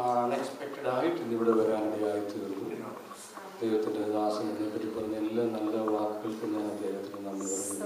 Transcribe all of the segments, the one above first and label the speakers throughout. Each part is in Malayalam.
Speaker 1: അൺഎക്സ്പെക്റ്റഡ് ആയിട്ട് ഇന്നിവിടെ വരാനിടയായി തീർന്നു ദൈവത്തിൻ്റെ ദാസനെ പറ്റി പറഞ്ഞ എല്ലാ നല്ല വാക്കുകൾക്കും ഞാൻ അദ്ദേഹത്തിന് നന്ദി പറയുന്നു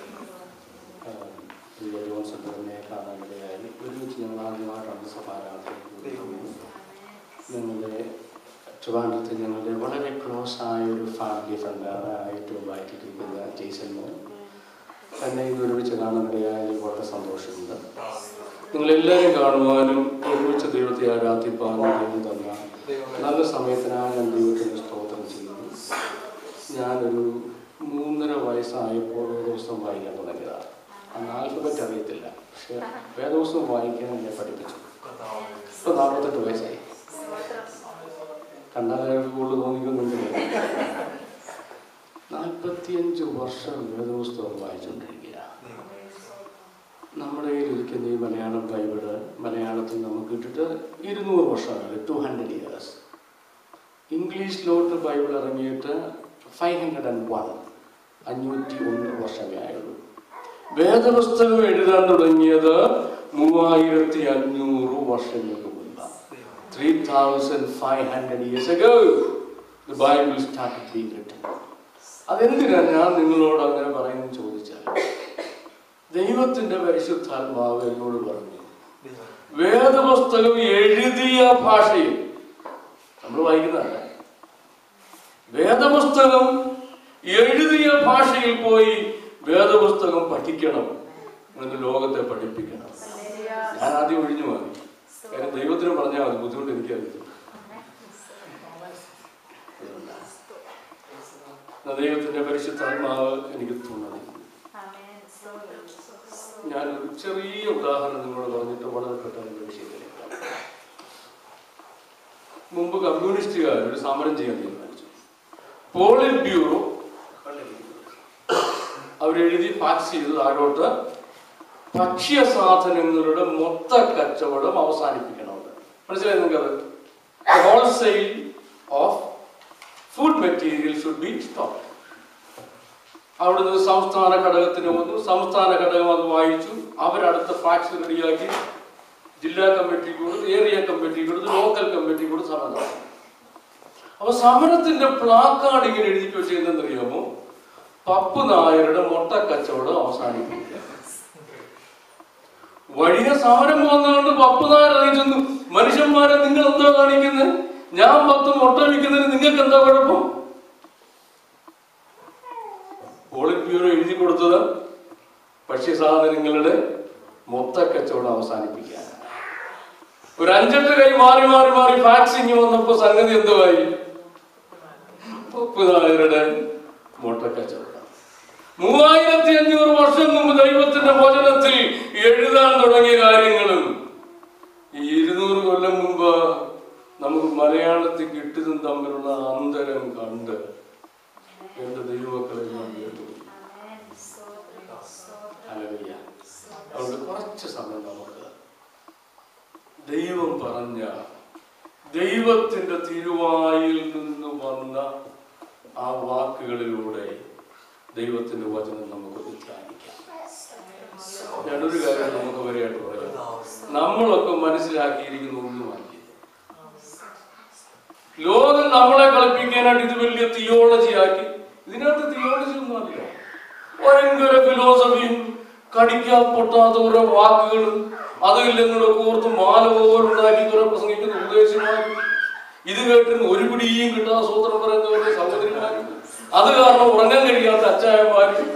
Speaker 1: പ്രിയ ജോൺസൺ തന്നെ കാണാനിടയായി ഒരുമിച്ച് ഞങ്ങൾ ആദ്യമായിട്ടാണ് സഭാരാധന ഞങ്ങളുടെ ട്രിവാൻഡ്രത്ത് ഞങ്ങളുടെ വളരെ ക്ലോസ് ആയ ഒരു ഫാമിലി ഫ്രണ്ടാണ് ഏറ്റവും ആയിട്ടിരിക്കുന്ന ജെയ്സൺ മോൻ തന്നെ ഇന്ന് ഒരുമിച്ച് കാണാനിടയായതിൽ വളരെ സന്തോഷമുണ്ട് നിങ്ങളെല്ലാവരും കാണുവാനും ഒരുമിച്ച് ദൈവത്തെ ആരാധിപ്പാനും ദൈവം തന്ന നല്ല സമയത്തിനാണ് ഞാൻ ദൈവത്തിന് സ്തോത്രം ചെയ്യുന്നു ഞാനൊരു മൂന്നര വയസ്സായപ്പോൾ ഒരു ദിവസം വായിക്കാൻ തുടങ്ങിയതാണ് അന്ന് ആൽഫബറ്റ് അറിയത്തില്ല പക്ഷേ വേദവസ്തം വായിക്കാൻ എന്നെ പഠിപ്പിച്ചു ഇപ്പൊ നാൽപ്പത്തെട്ട് വയസ്സായി കണ്ടാലും കൂടുതൽ തോന്നിക്കുന്നുണ്ട് നാൽപ്പത്തിയഞ്ച് വർഷം വേദപുസ്തകം വായിച്ചുകൊണ്ടിരിക്കുക നമ്മുടെ കയ്യിൽ ഇരിക്കുന്ന ഈ മലയാളം ബൈബിള് മലയാളത്തിൽ നമുക്ക് ഇട്ടിട്ട് ഇരുന്നൂറ് വർഷമാണ് ടു ഹൺഡ്രഡ് ഇയേഴ്സ് ഇംഗ്ലീഷിലോട്ട് ബൈബിൾ ഇറങ്ങിയിട്ട് ഫൈവ് ഹൺഡ്രഡ് ആൻഡ് വൺ അഞ്ഞൂറ്റി ഒന്ന് വർഷമേ ആയുള്ളൂ വേദപുസ്തകം എഴുതാൻ തുടങ്ങിയത് മൂവായിരത്തി അഞ്ഞൂറ് വർഷങ്ങൾക്ക് മുൻപാണ് three thousand five hundred years ago the Bible start being written അതെന്തിനാണ് ഞാൻ നിങ്ങളോട് അങ്ങനെ പറയുന്നത് ചോദിച്ചാൽ ദൈവത്തിന്റെ പരിശുദ്ധാത്മാവ് എന്നോട് പറഞ്ഞു വേദപുസ്തകം എഴുതിയ ഭാഷയിൽ നമ്മൾ വായിക്കുന്നതല്ല വേദപുസ്തകം എഴുതിയ ഭാഷയിൽ പോയി വേദപുസ്തകം പഠിക്കണം എന്ന് ലോകത്തെ പഠിപ്പിക്കണം ഞാൻ ആദ്യം ഒഴിഞ്ഞു മാറി കാര്യം ദൈവത്തിന് പറഞ്ഞാൽ മതി ബുദ്ധിമുട്ട് എനിക്കറിയില്ല ദൈവത്തിന്റെ പരിശുദ്ധാത്മാവ് എനിക്ക് തോന്നുന്നത് ഞാനൊരു ചെറിയ ഉദാഹരണം നിങ്ങളോട് പറഞ്ഞിട്ട് വളരെ പെട്ടെന്ന് വിഷയത്തിലേക്ക് മുമ്പ് കമ്മ്യൂണിസ്റ്റുകാർ ഒരു സമരം ചെയ്യാൻ തീരുമാനിച്ചു പോളിറ്റ് ബ്യൂറോ അവരെഴുതി പാസ് ചെയ്ത് താഴോട്ട് ഭക്ഷ്യ സാധനങ്ങളുടെ മൊത്ത കച്ചവടം അവസാനിപ്പിക്കണമെന്ന് മനസ്സിലായി നിങ്ങൾക്കത് wholesale of food material should be stop അവിടുന്ന് സംസ്ഥാന ഘടകത്തിന് വന്നു സംസ്ഥാന ഘടകം അത് വായിച്ചു അവരടുത്ത ഫാക്സ് റെഡിയാക്കി ജില്ലാ കമ്മിറ്റിക്ക് കൊടുത്തു ഏരിയ കമ്മിറ്റിക്ക് കൊടുത്തു ലോക്കൽ കമ്മിറ്റിക്ക് കൊടുത്ത് സമരം നടത്തി അപ്പൊ സമരത്തിന്റെ പ്ലാക്കാർഡ് ഇങ്ങനെ എഴുതി വെച്ചെന്നറിയാമോ പപ്പ് നായരുടെ മുട്ട കച്ചവടം അവസാനിപ്പിക്കുക വഴിയ സമരം വന്നുകൊണ്ട് പപ്പ് നായർ അറിയിച്ചെന്നു മനുഷ്യന്മാരെ നിങ്ങൾ എന്താ കാണിക്കുന്നത് ഞാൻ പത്ത് മുട്ട വിൽക്കുന്നതിന് നിങ്ങൾക്ക് എന്താ കുഴപ്പം പോളിറ്റ് ബ്യൂറോ എഴുതി കൊടുത്തത് ഭക്ഷ്യസാധനങ്ങളുടെ മൊത്ത കച്ചവടം അവസാനിപ്പിക്കാൻ ഒരു അഞ്ചെട്ട് കൈ മാറി മാറി മാറി ഫാക്സിങ് വന്നപ്പോ സംഗതി എന്തുവായി പപ്പ് നായരുടെ മുട്ട കച്ചവടം മൂവായിരത്തി അഞ്ഞൂറ് വർഷം മുമ്പ് ദൈവത്തിന്റെ വചനത്തിൽ എഴുതാൻ തുടങ്ങിയ കാര്യങ്ങളും ഈ ഇരുന്നൂറ് കൊല്ലം മുമ്പ് നമുക്ക് മലയാളത്തിൽ കിട്ടുന്നതും തമ്മിലുള്ള അന്തരം കണ്ട് എന്റെ ദൈവമക്കളെ ഞാൻ കേട്ടു ഹല്ലേലൂയ. അതുകൊണ്ട് കുറച്ച് സമയം നമുക്ക് ദൈവം പറഞ്ഞ ദൈവത്തിന്റെ തിരുവായിൽ നിന്ന് വന്ന ആ വാക്കുകളിലൂടെ ദൈവത്തിന്റെ വചനം നമുക്ക് ധ്യാനിക്കാം ഞാനൊരു കാര്യം നമുക്ക് വരെയായിട്ട് പറയാം നമ്മളൊക്കെ മനസ്സിലാക്കിയിരിക്കുന്ന ഒന്നുമല്ല ലോകം നമ്മളെ കളിപ്പിക്കാനായിട്ട് ഇത് വലിയ തിയോളജി ആക്കി ഇതിനകത്ത് തിയോളജി ഒന്നുമല്ല ഭയങ്കര ഫിലോസഫിയും കടിക്കാൻ പൊട്ടാത്ത ഓരോ വാക്കുകളും അതിലെല്ലാം കൂടെ കോർത്ത് മാല പോലുണ്ടാക്കി കുറെ പ്രസംഗിക്കുന്ന ഉപദേശിമാരും ഇത് കേട്ടിരുന്ന ഒരു പിടിയും കിട്ടാത്ത സൂത്രം പറയുന്നവരുടെ സഹോദരിമാരും അത് കാരണം ഉറങ്ങാൻ കഴിയാത്ത അച്ചായന്മാരും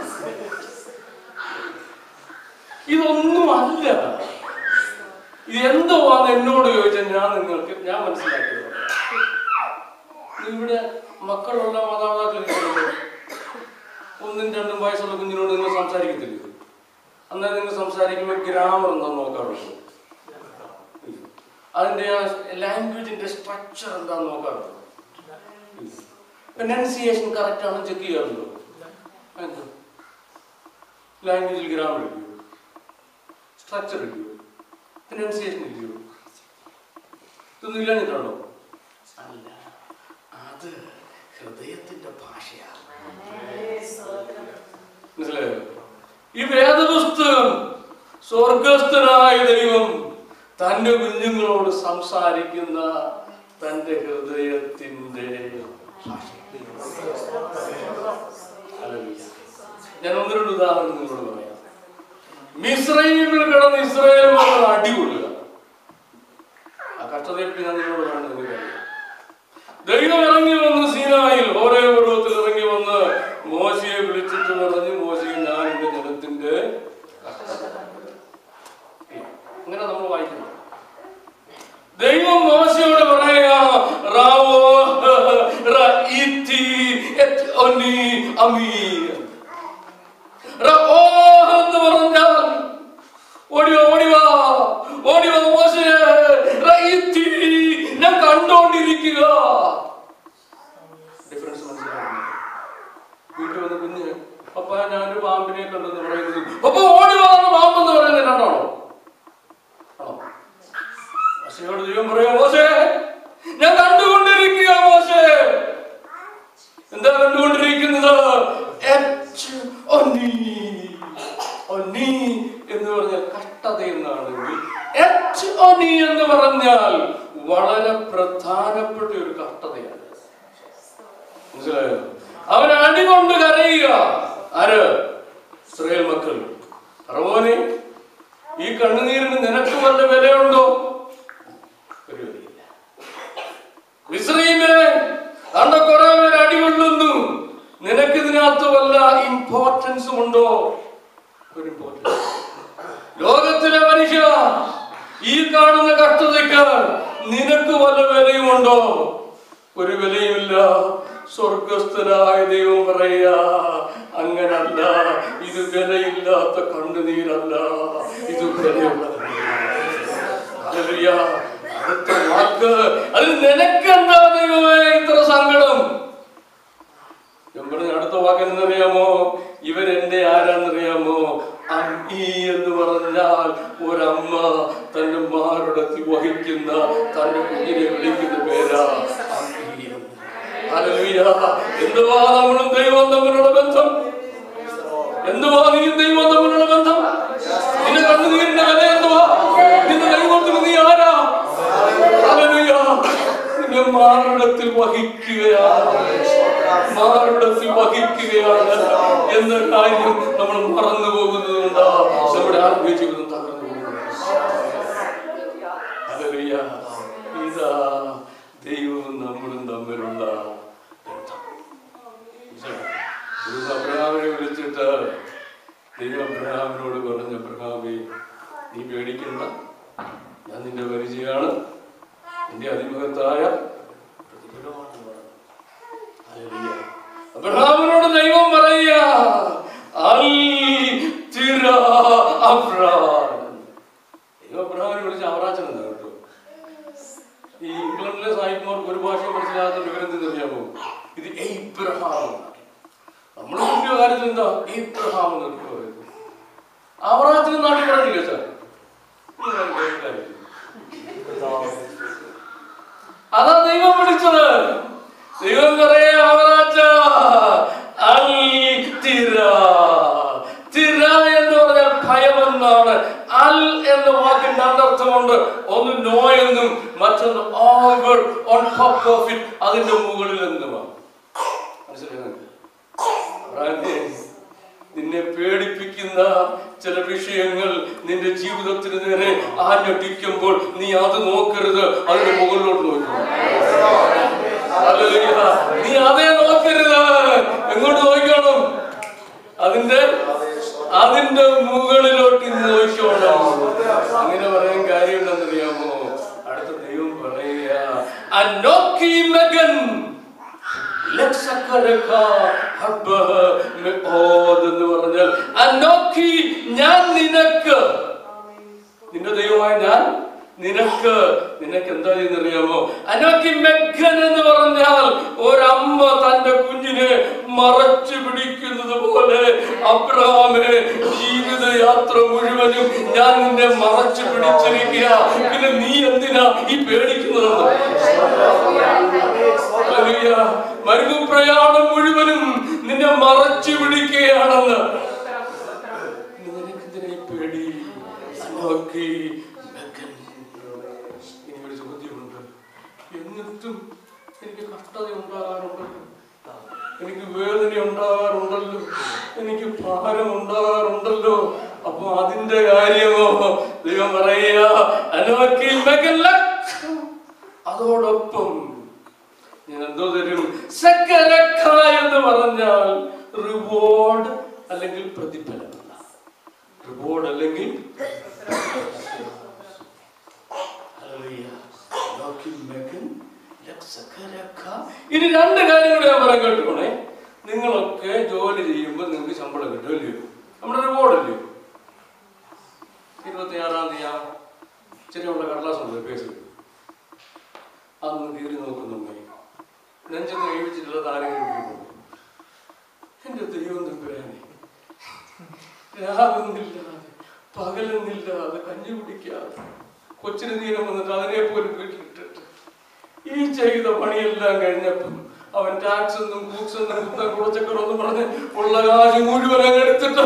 Speaker 1: ഇതൊന്നും അല്ല ഇത് എന്തുവാന്ന് എന്നോട് ചോദിച്ചാൽ ഞാൻ നിങ്ങൾക്ക് ഞാൻ മനസ്സിലാക്കിയത് പറയാം. ഇവിടെ മക്കളുള്ള മാതാപിതാക്കൾ ഒന്നും രണ്ടും വയസ്സുള്ള കുഞ്ഞിനോട് നിങ്ങൾ സംസാരിക്കത്തില്ല അന്നേരം നിങ്ങൾ സംസാരിക്കുമ്പോൾ ഗ്രാമർ എന്താന്ന് നോക്കാറുണ്ട് അതിന്റെ ലാംഗ്വേജിന്റെ സ്ട്രക്ചർ എന്താന്ന് നോക്കാറുണ്ട് പ്രൊനൗൺസിയേഷൻ കറക്റ്റ് ആണെന്ന് ചെക്ക് ചെയ്യാറുണ്ടോ എന്താ ലാംഗ്വേജിൽ ഗ്രാമർ ഇല്ലയോ സ്ട്രക്ചർ ഇല്ലയോ പ്രൊനൗൺസിയേഷൻ ഇല്ലയോ ഇതൊന്നും ഇല്ലാഞ്ഞിട്ടാണോ അല്ല അത് ഹൃദയത്തിന്റെ ഭാഷയാണ് മനസ്സിലായോ ഈ വേദപുസ്തകം സ്വർഗസ്ഥനായ ദൈവം തന്റെ കുഞ്ഞുങ്ങളോട് സംസാരിക്കുന്ന തന്റെ ഹൃദയത്തിന്റെ ഭാഷ ഹല്ലേലൂയ. ഞാൻ ഒന്ന് രണ്ട് ഉദാഹരണം നിങ്ങളോട് പറയാം മിശ്രൈമിൽ കിടന്ന് ഇസ്രായേൽ മക്കൾ അടികൊള്ളുക ആ കഷ്ടതയെപ്പറ്റി ഞാൻ നിങ്ങളോട് പറയുന്നത് നിങ്ങൾക്കറിയാം. ദൈവം ഇറങ്ങി വന്ന് സീനായിൽ ഓരോ പർവ്വത്തിൽ ഇറങ്ങി വന്ന് മോശയെ വിളിച്ചിട്ട് പറഞ്ഞു മോശയെ ഞാൻ എന്റെ ജനത്തിന്റെ അങ്ങനെ നമ്മൾ വായിക്കുന്നു ദൈവം മോശയോട് പറയാ റാവോ റഇതി എത് ഒനി അമീ റഓ എന്ന് പറഞ്ഞാൽ ഓടി വാ, ഓടി വാ ഓടി വാ മോശേ റഇതി ഞാൻ കണ്ടോണ്ടിരിക്കുക ഡിഫറൻസ് മനസ്സിലാക്കുന്നു വീട്ടിൽ വന്ന് കുഞ്ഞ് പപ്പ ഞാനൊരു പാമ്പിനെ കണ്ടെന്ന് പറയുന്നത് പപ്പ ഓടി വാ എന്ന് പാമ്പെന്ന് പറയുന്നത് രണ്ടാണോ ആണോ മോശയോട് ദൈവം പറയാ മോശേ ഞാൻ കണ്ടുകൊണ്ടിരിക്കുക മോശേ എന്താ കണ്ടുകൊണ്ടിരിക്കുന്നത് എച്ച് ഒന്നി. ഒന്നി എന്ന് പറഞ്ഞാൽ കഷ്ടത എന്നാണെങ്കിൽ എച്ച് ഒന്നി എന്ന് പറഞ്ഞാൽ വളരെ പ്രധാനപ്പെട്ട ഒരു കഷ്ടതയാണ് മനസ്സിലായോ അവൻ അടികൊണ്ട് കരയുക ആര് ഇസ്രായേൽ മക്കൾ അറവോനെ ഈ കണ്ണുനീരിന് നിനക്ക് വല്ല വിലയുണ്ടോ ഒരു വിലയില്ല മിസ്രൈമേ അണ്ട കുറെ പേര് അടികൊള്ളുന്നു നിനക്ക് ഇതിനകത്ത് വല്ല ഇമ്പോർട്ടൻസും ഉണ്ടോ ഒരു ഇമ്പോർട്ടൻസ് ലോകത്തിലെ മനുഷ്യ ഈ കാണുന്ന കഷ്ടതയ്ക്ക് നിനക്ക് വല്ല വിലയുമുണ്ടോ ഒരു വിലയുമില്ല സ്വർഗസ്ഥനായ ദൈവം പറയാ അങ്ങനല്ല ഇത് വിലയില്ലാത്ത കണ്ണുനീരല്ല ഇത് വിലയുള്ള ഹല്ലേലൂയ. അടുത്ത വാക്ക് അത് നിനക്കെന്താ ദൈവമേ ഇത്ര സങ്കടം ഞാൻ പറഞ്ഞ അടുത്ത വാക്ക് എന്നറിയാമോ ഇവരെന്റെ ആരാന്നറിയാമോ അമ്മി എന്ന് പറഞ്ഞാൽ ഒരമ്മ തന്റെ മാറിടത്തിൽ വഹിക്കുന്ന തന്റെ കുഞ്ഞിനെ വിളിക്കുന്ന പേരാ അമ്മി എന്ന്. ഹല്ലേലൂയ. എന്തുവാ നമ്മളും ദൈവം തമ്മിലുള്ള ബന്ധം എന്തുവാ നീ ദൈവം തമ്മിലുള്ള ബന്ധം നിന്റെ കണ്ണുനീരിന്റെ വില എന്തുവാ നിന്റെ ദൈവത്തിന് നീ ആരാ ഹല്ലേലൂയ. നിന്നെ മാറിടത്തിൽ വഹിക്കുകയാണ് മാറിടത്തിൽ വഹിക്കുകയാണ് എന്ന കാര്യം നമ്മൾ മറന്നു പോകുന്നത് കൊണ്ടാ നമ്മുടെ ആത്മീയ ജീവിതം തകർന്നു പോകുന്നത് ഹല്ലേലൂയ. ഇതാ ദൈവവും നമ്മളും തമ്മിലുള്ള ബന്ധം ഒരു അബ്രഹാമിനെ വിളിച്ചിട്ട് ദൈവം അബ്രഹാമിനോട് പറഞ്ഞ അബ്രഹാമേ നീ പേടിക്കണ്ട ഞാൻ നിന്റെ പരിചയമാണ് നിന്റെ അതിമഹത്തായ പ്രതിഫലമാണെന്ന് പറഞ്ഞു. ഹല്ലേലൂയ. അബ്രഹാമിനോട് ദൈവം പറയുക "അൽ തിര അബ്രാം." ദൈവം അബ്രഹാമിനെ വിളിച്ച അവറാച്ചൻ എന്താ കേട്ടോ ഈ ഇംഗ്ലണ്ടിലെ സാഹിത്യമാർക്ക് ഒരു ഭാഷ മനസ്സിലാകാത്ത വിവരം അറിയാമോ ഇത് എയ്ബ്രഹാം നമ്മൾ പുതിയ കാര്യത്തിൽ എന്താ എയ്ബ്രഹാം എന്നൊക്കെ പറയുന്നത് അവറാച്ചൻ നാട്ടിൽ പറഞ്ഞില്ല സാർ അതാ ദൈവം വിളിച്ചത് ദൈവം പറയാ അവറാച്ച അൽ തിര തിര എന്ന് പറഞ്ഞാൽ ഭയം എന്നാണ് അൽ എന്ന വാക്കിന്റെ അർത്ഥമുണ്ട് ഒന്ന് നോ എന്നും മറ്റൊന്ന് over on top of it അതിന്റെ മുകളിൽ എന്നുമാണ് മനസ്സിലായോ അബ്രഹാമേ, നിന്നെ പേടിപ്പിക്കുന്ന ചില വിഷയങ്ങൾ നിന്റെ ജീവിതത്തിന് നേരെ ആഞ്ഞടിക്കുമ്പോൾ നീ അത് നോക്കരുത് അതിന്റെ മുകളിലോട്ട് നോക്കണം ഹല്ലേലൂയ. നീ അതേ നോക്കരുത് എങ്ങോട്ട് നോക്കണം അതിന്റെ അതിന്റെ മുകളിലോട്ട് ഇന്ന് നോക്കണം അങ്ങനെ പറയാൻ കാര്യം എന്താണെന്നറിയാമോ അടുത്ത ദൈവം പറയുക അനോക്കി മകൻ ലക്ഷക്കരക്ക ഹബ്ബഹ മെഓദ് എന്ന് പറഞ്ഞാൽ അനോക്കി ഞാൻ നിനക്ക് നിന്റെ ദൈവമായ ഞാൻ നിനക്ക് നിനക്ക് എന്താ ചെയ്യുന്നറിയാമോ അനോക്കി മെഘൻ എന്ന് പറഞ്ഞാൽ ഒരമ്മ തന്റെ കുഞ്ഞിനെ മറച്ചു പിടിക്കുന്നത് പോലെ അബ്രഹാമെ ജീവിതയാത്ര മുഴുവനും ഞാൻ നിന്നെ മറച്ചു പിടിച്ചിരിക്കുക പിന്നെ നീ എന്തിനാ ഈ പേടിക്കുന്നതെന്ന് ഹല്ലേലൂയ. മരുഭൂപ്രയാണം മുഴുവനും നിന്നെ മറച്ചു പിടിക്കുകയാണെന്ന് നിനക്കെന്തിനാ ഈ പേടി അനോക്കി മെഘൻ. ചുറ്റും എനിക്ക് കഷ്ടത ഉണ്ടാകാറുണ്ടല്ലോ എനിക്ക് വേദന ഉണ്ടാകാറുണ്ടല്ലോ എനിക്ക് ഭാരം ഉണ്ടാകാറുണ്ടല്ലോ അപ്പൊ അതിന്റെ കാര്യമോ ദൈവം പറയുക അനോക്കിൽ മകല്ല അതോടൊപ്പം ഞാൻ എന്തോ തരും സക്കരക്ക എന്ന് പറഞ്ഞാൽ റിവാർഡ് അല്ലെങ്കിൽ പ്രതിഫലം റിവാർഡ് അല്ലെങ്കിൽ Hallelujah. Looking Megan, like സക്കരക്ക. ഇനി രണ്ട് കാര്യം കൂടി ഞാൻ പറയാൻ കേട്ടുകൊണ്ടേ നിങ്ങളൊക്കെ ജോലി ചെയ്യുമ്പോൾ നിങ്ങൾക്ക് ശമ്പളം കിട്ടും അല്ലയോ നമ്മുടെ റിവാർഡ് അല്ലയോ ഇരുപത്തി ആറാം തീയതി ചെറിയുള്ള കടലാസുണ്ട് പേസ് അന്ന് കീറി നോക്കുന്നുണ്ടേ നെഞ്ചത്ത് കഴിപ്പിച്ചിട്ടുള്ളത് ആരെങ്കിലും ഇരിക്കുന്നുണ്ടോ? എന്റെ ദൈവം തമ്പുരാനെ രാവെന്നില്ലാതെ പകലെന്നില്ലാതെ കഞ്ഞി കുടിക്കാതെ കൊച്ചിന് തീരം വന്നിട്ട് അതിനെ പോലും വീട്ടിലിട്ടിട്ട് ഈ ചെയ്ത പണിയെല്ലാം കഴിഞ്ഞപ്പം അവൻ ടാക്സ് ഒന്നും കൂക്സ് ഒന്നും കുത്തം കുറച്ചൊക്കെ പറഞ്ഞ് ഉള്ള കാശ് മുഴുവൻ അങ്ങ് എടുത്തിട്ട്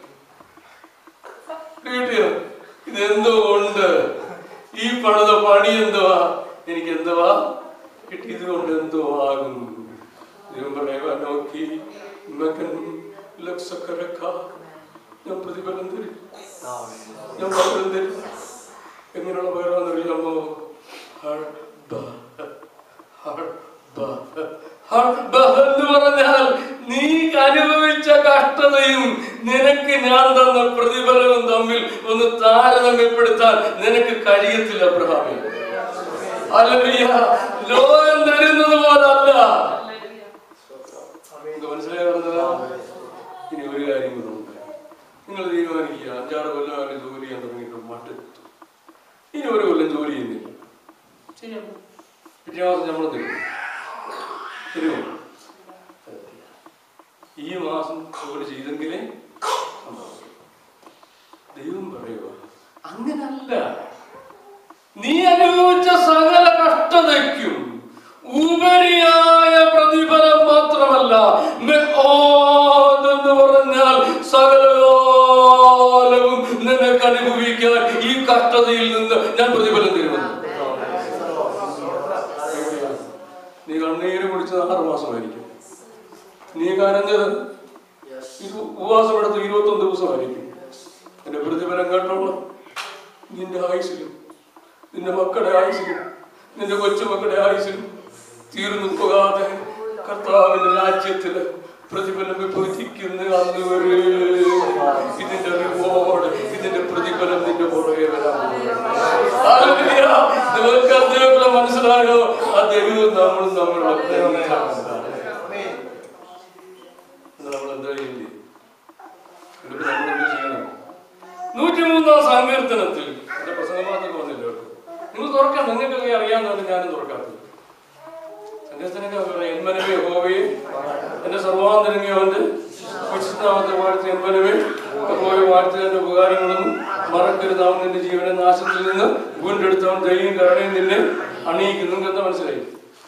Speaker 1: കിട്ടിയോ ഇതെന്തോ ഉണ്ട് ഈ പണിത പണി എന്തുവാ എനിക്ക് എന്തുവാ കിട്ടിയത് കൊണ്ട് എന്തോ ആകും ദൈവം പറയുക നോക്കി മകൻ ലക്ഷക്കരക്ക ഞാൻ പ്രതിഫലം തരും ഞാൻ പകരം തരും എങ്ങനെയുള്ള പകരമെന്നറിയാമോ ഹർബ, ഹർബ, ഹർബ എന്ന് പറഞ്ഞാൽ നീ അനുഭവിച്ച കഷ്ടതയും നിനക്ക് ഞാൻ തന്ന പ്രതിഫലവും തമ്മിൽ ഒന്ന് താരതമ്യപ്പെടുത്താൻ നിനക്ക് കഴിയത്തില്ല അബ്രഹാമേ അല്ലറിയ ലോകം തരുന്നത് പോലല്ല നിങ്ങൾക്ക് മനസ്സിലായി പറഞ്ഞതാ ഇനി ഒരു കാര്യം കൂടെ ഉണ്ട് നിങ്ങൾ തീരുമാനിക്കുക അഞ്ചാറ് കൊല്ലം ജോലി ചെയ്യാൻ തുടങ്ങിയിട്ട് മടുത്തു ഇനി ഒരു കൊല്ലം ജോലി ചെയ്യുന്നില്ല ചെയ്യാം പിറ്റേ മാസം ശമ്പളം തരും തരുമോ തരത്തില്ല. ഈ മാസം ജോലി ചെയ്തെങ്കിലേ ശമ്പളം തരൂ. ദൈവം പറയുക അങ്ങനല്ല നീ അനുഭവിച്ച സകല കഷ്ടതയ്ക്കും ഉപരിയായ പ്രതിഫലം മാത്രമല്ല മെഹോദ് എന്ന് പറഞ്ഞാൽ സകലകാലവും നിനക്ക് അനുഭവിക്കാൻ ഈ കഷ്ടതയിൽ നിന്ന് ഞാൻ പ്രതിഫലം തരുമെന്ന് നീ കണ്ണീര് കുടിച്ചത് ആറ് മാസമായിരിക്കും നീ കരഞ്ഞത് ഇത് ഉപവാസം എടുത്ത് ഇരുപത്തൊന്ന് ദിവസമായിരിക്കും എന്റെ പ്രതിഫലം കേട്ടോളൂ നിന്റെ ആയുസിലും നിന്റെ മക്കളുടെ ആയുസിലും നിന്റെ കൊച്ചുമക്കളുടെ ആയുസിലും തീർന്നു പോകാതെ കർത്താവിന്റെ രാജ്യത്തില് പ്രതിഫലം വിഭജിക്കുന്ന അന്ന് വരെ ഇതിന്റെ റിവാർഡ് ഇതിന്റെ പ്രതിഫലം നിന്റെ പുറകെ വരാൻ ഹല്ലേലൂയ. നിങ്ങൾക്ക് അതേപോലെ മനസ്സിലായോ ആ ദൈവവും നമ്മളും തമ്മിലുള്ള ബന്ധം നമ്മൾ എന്താ ചെയ്യില്ലേ എന്നിട്ട് നമ്മൾ എന്താ ചെയ്യണം നൂറ്റിമൂന്നാം സങ്കീർത്തനത്തിൽ എന്റെ പ്രസംഗമാത്തൊക്കെ വന്നില്ല കേട്ടോ നിങ്ങൾ തുറക്കാം നിങ്ങൾക്കൊക്കെ അറിയാവുന്നതുകൊണ്ട് ഞാനും തുറക്കാത്തത് സങ്കീർത്തനൊക്കെ പറയാം എന്മനവേ ഹോവയെ എന്റെ സർവാന്തരങ്ങി അവന്റെ വിശുദ്ധനാമത്തെ വാഴ്ത്തി എന്മനവേ ഹോവയെ വാഴ്ത്തതിന്റെ ഉപകാരങ്ങളൊന്നും മറക്കരുത് അവൻ നിന്റെ ജീവനെ നാശത്തിൽ നിന്ന് വീണ്ടെടുത്തവൻ ദൈവം കരുണയും നിന്നെ അണിയിക്കും നിങ്ങൾക്ക് എന്താ മനസ്സിലായി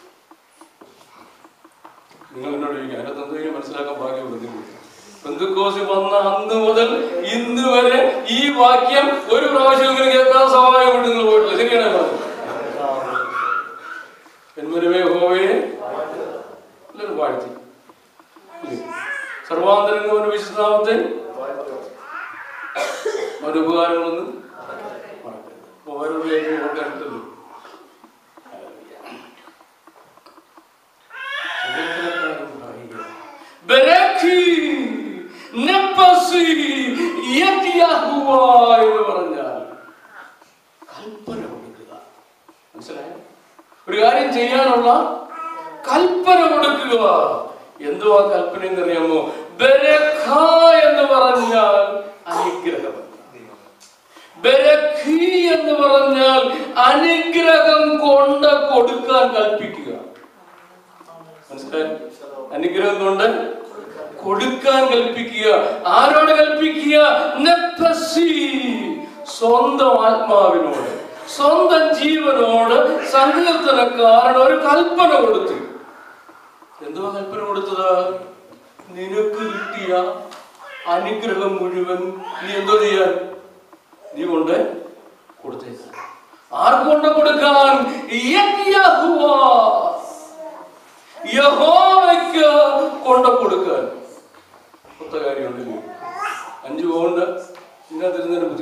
Speaker 1: നിങ്ങൾ എന്നോട് ചോദിക്കാം അതിനകത്ത് എന്തെങ്കിലും മനസ്സിലാക്കാൻ ഭാഗ്യമുണ്ട് ബന്ധുക്കോസി വന്ന അന്ന് മുതൽ ഇന്ന് വരെ ഈ വാക്യം ഒരു പ്രാവശ്യമെങ്കിലും കേൾക്കാൻ സഹായമുണ്ട് നിങ്ങൾ പോയിട്ടില്ല ശരിയാണ് പറഞ്ഞത് എന്മരുവേ ഹോവയെ എല്ലാവരും വാഴ്ത്തി ഇല്ലേ? സർവാന്തരംഗവന്റെ വിശുദ്ധനാമത്തെ അവന്റെ ഉപകാരങ്ങളൊന്നും മറക്കരുത് അപ്പൊ ഓരോരു കാര്യം ഓർക്കാനിട്ടല്ലോ സങ്കീർത്തനക്കാരൻ പറയുക, ബരഖി നഫസി യദ്യഹുവ എന്ന് പറഞ്ഞാൽ കൽപ്പന കൊടുക്കുക മനസ്സിലായോ ഒരു കാര്യം ചെയ്യാനുള്ള കൽപ്പന കൊടുക്കുക എന്തുവാ കൽപ്പന എന്നറിയാമോ ബരഖ എന്ന് പറഞ്ഞാൽ അനുഗ്രഹം ബരഖി എന്ന് പറഞ്ഞാൽ അനുഗ്രഹം കൊണ്ട് കൊടുക്കാൻ കൽപ്പിക്കുക മനസ്സിലായോ അനുഗ്രഹം കൊണ്ട് കൊടുക്കാൻ കൽപ്പിക്കുക ആരോട് കൽപ്പിക്കുക നെപ്പസി. സ്വന്തം ആത്മാവിനോട് സ്വന്തം ജീവനോട് സങ്കീർത്തനക്കാരൻ ഒരു കൽപ്പന കൊടുത്തു എന്തുവാ കൽപ്പന കൊടുത്തത് നിനക്ക് കിട്ടിയ അനുഗ്രഹം മുഴുവൻ നീ എന്തോ ചെയ്യാൻ നീ കൊണ്ട് കൊടുത്തേക്ക ആർക്കൊണ്ട് കൊടുക്കാൻ യഹ്യഹുവ.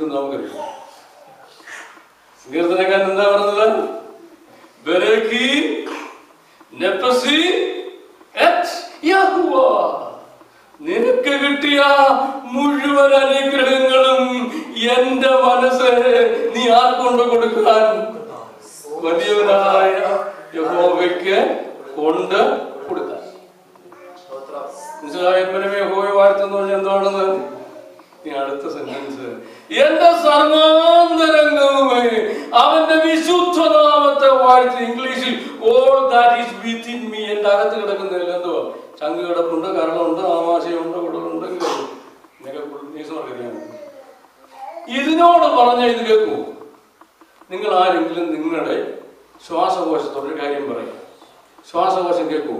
Speaker 2: ബുദ്ധിമുട്ട് നമുക്കറിയാം സങ്കീർത്തനക്കാരൻ എന്താ പറഞ്ഞത് ബരക്കി നെപ്പസി എറ്റ് യഹോവ. നിനക്ക് കിട്ടിയ മുഴുവൻ അനുഗ്രഹങ്ങളും എന്റെ മനസ്സ് നീ ആർക്കൊണ്ട് കൊടുക്കാൻ വലിയവനായ യഹോവയ്ക്ക് കൊണ്ട് കൊടുക്കാൻ മനസ്സിലായവനെ യഹോവയെ വാഴ്ത്തുന്ന പറഞ്ഞാൽ എന്താണെന്ന് ഈ അടുത്ത സെന്റൻസ് എന്റെ സർവാന്തരംഗവുമേ അവന്റെ വിശുദ്ധനാമത്തെ വാഴ്ത്തി ഇംഗ്ലീഷിൽ all that is within me എന്റെ അകത്ത് കിടക്കുന്നില്ല എന്തോ ചങ്ക് കിടപ്പുണ്ട് കരളുണ്ട് ആമാശയുണ്ട് കുടലുണ്ട് അറിയാം ഇതിനോട് പറഞ്ഞ ഇത് കേൾക്കൂ നിങ്ങൾ ആരെങ്കിലും നിങ്ങളുടെ ശ്വാസകോശത്തോടൊരു കാര്യം പറയും ശ്വാസകോശം കേൾക്കൂ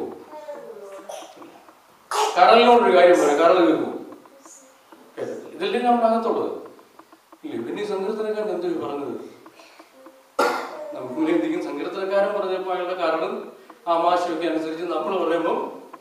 Speaker 2: കടലിനോടൊരു കാര്യം പറയും കടൽ കേൾക്കൂ കേൾക്കത്തില്ല. ഇതല്ലേ നമ്മുടെ അകത്തുള്ളത് ഇല്ലേ പിന്നെ ഈ സങ്കീർത്തനക്കാരൻ എന്തോ ഈ പറഞ്ഞത് നമുക്ക് എന്തെങ്കിലും സങ്കീർത്തനക്കാരൻ പറഞ്ഞപ്പോൾ അയാളുടെ കരളും ആമാശയൊക്കെ അനുസരിച്ച് നമ്മൾ പറയുമ്പോൾ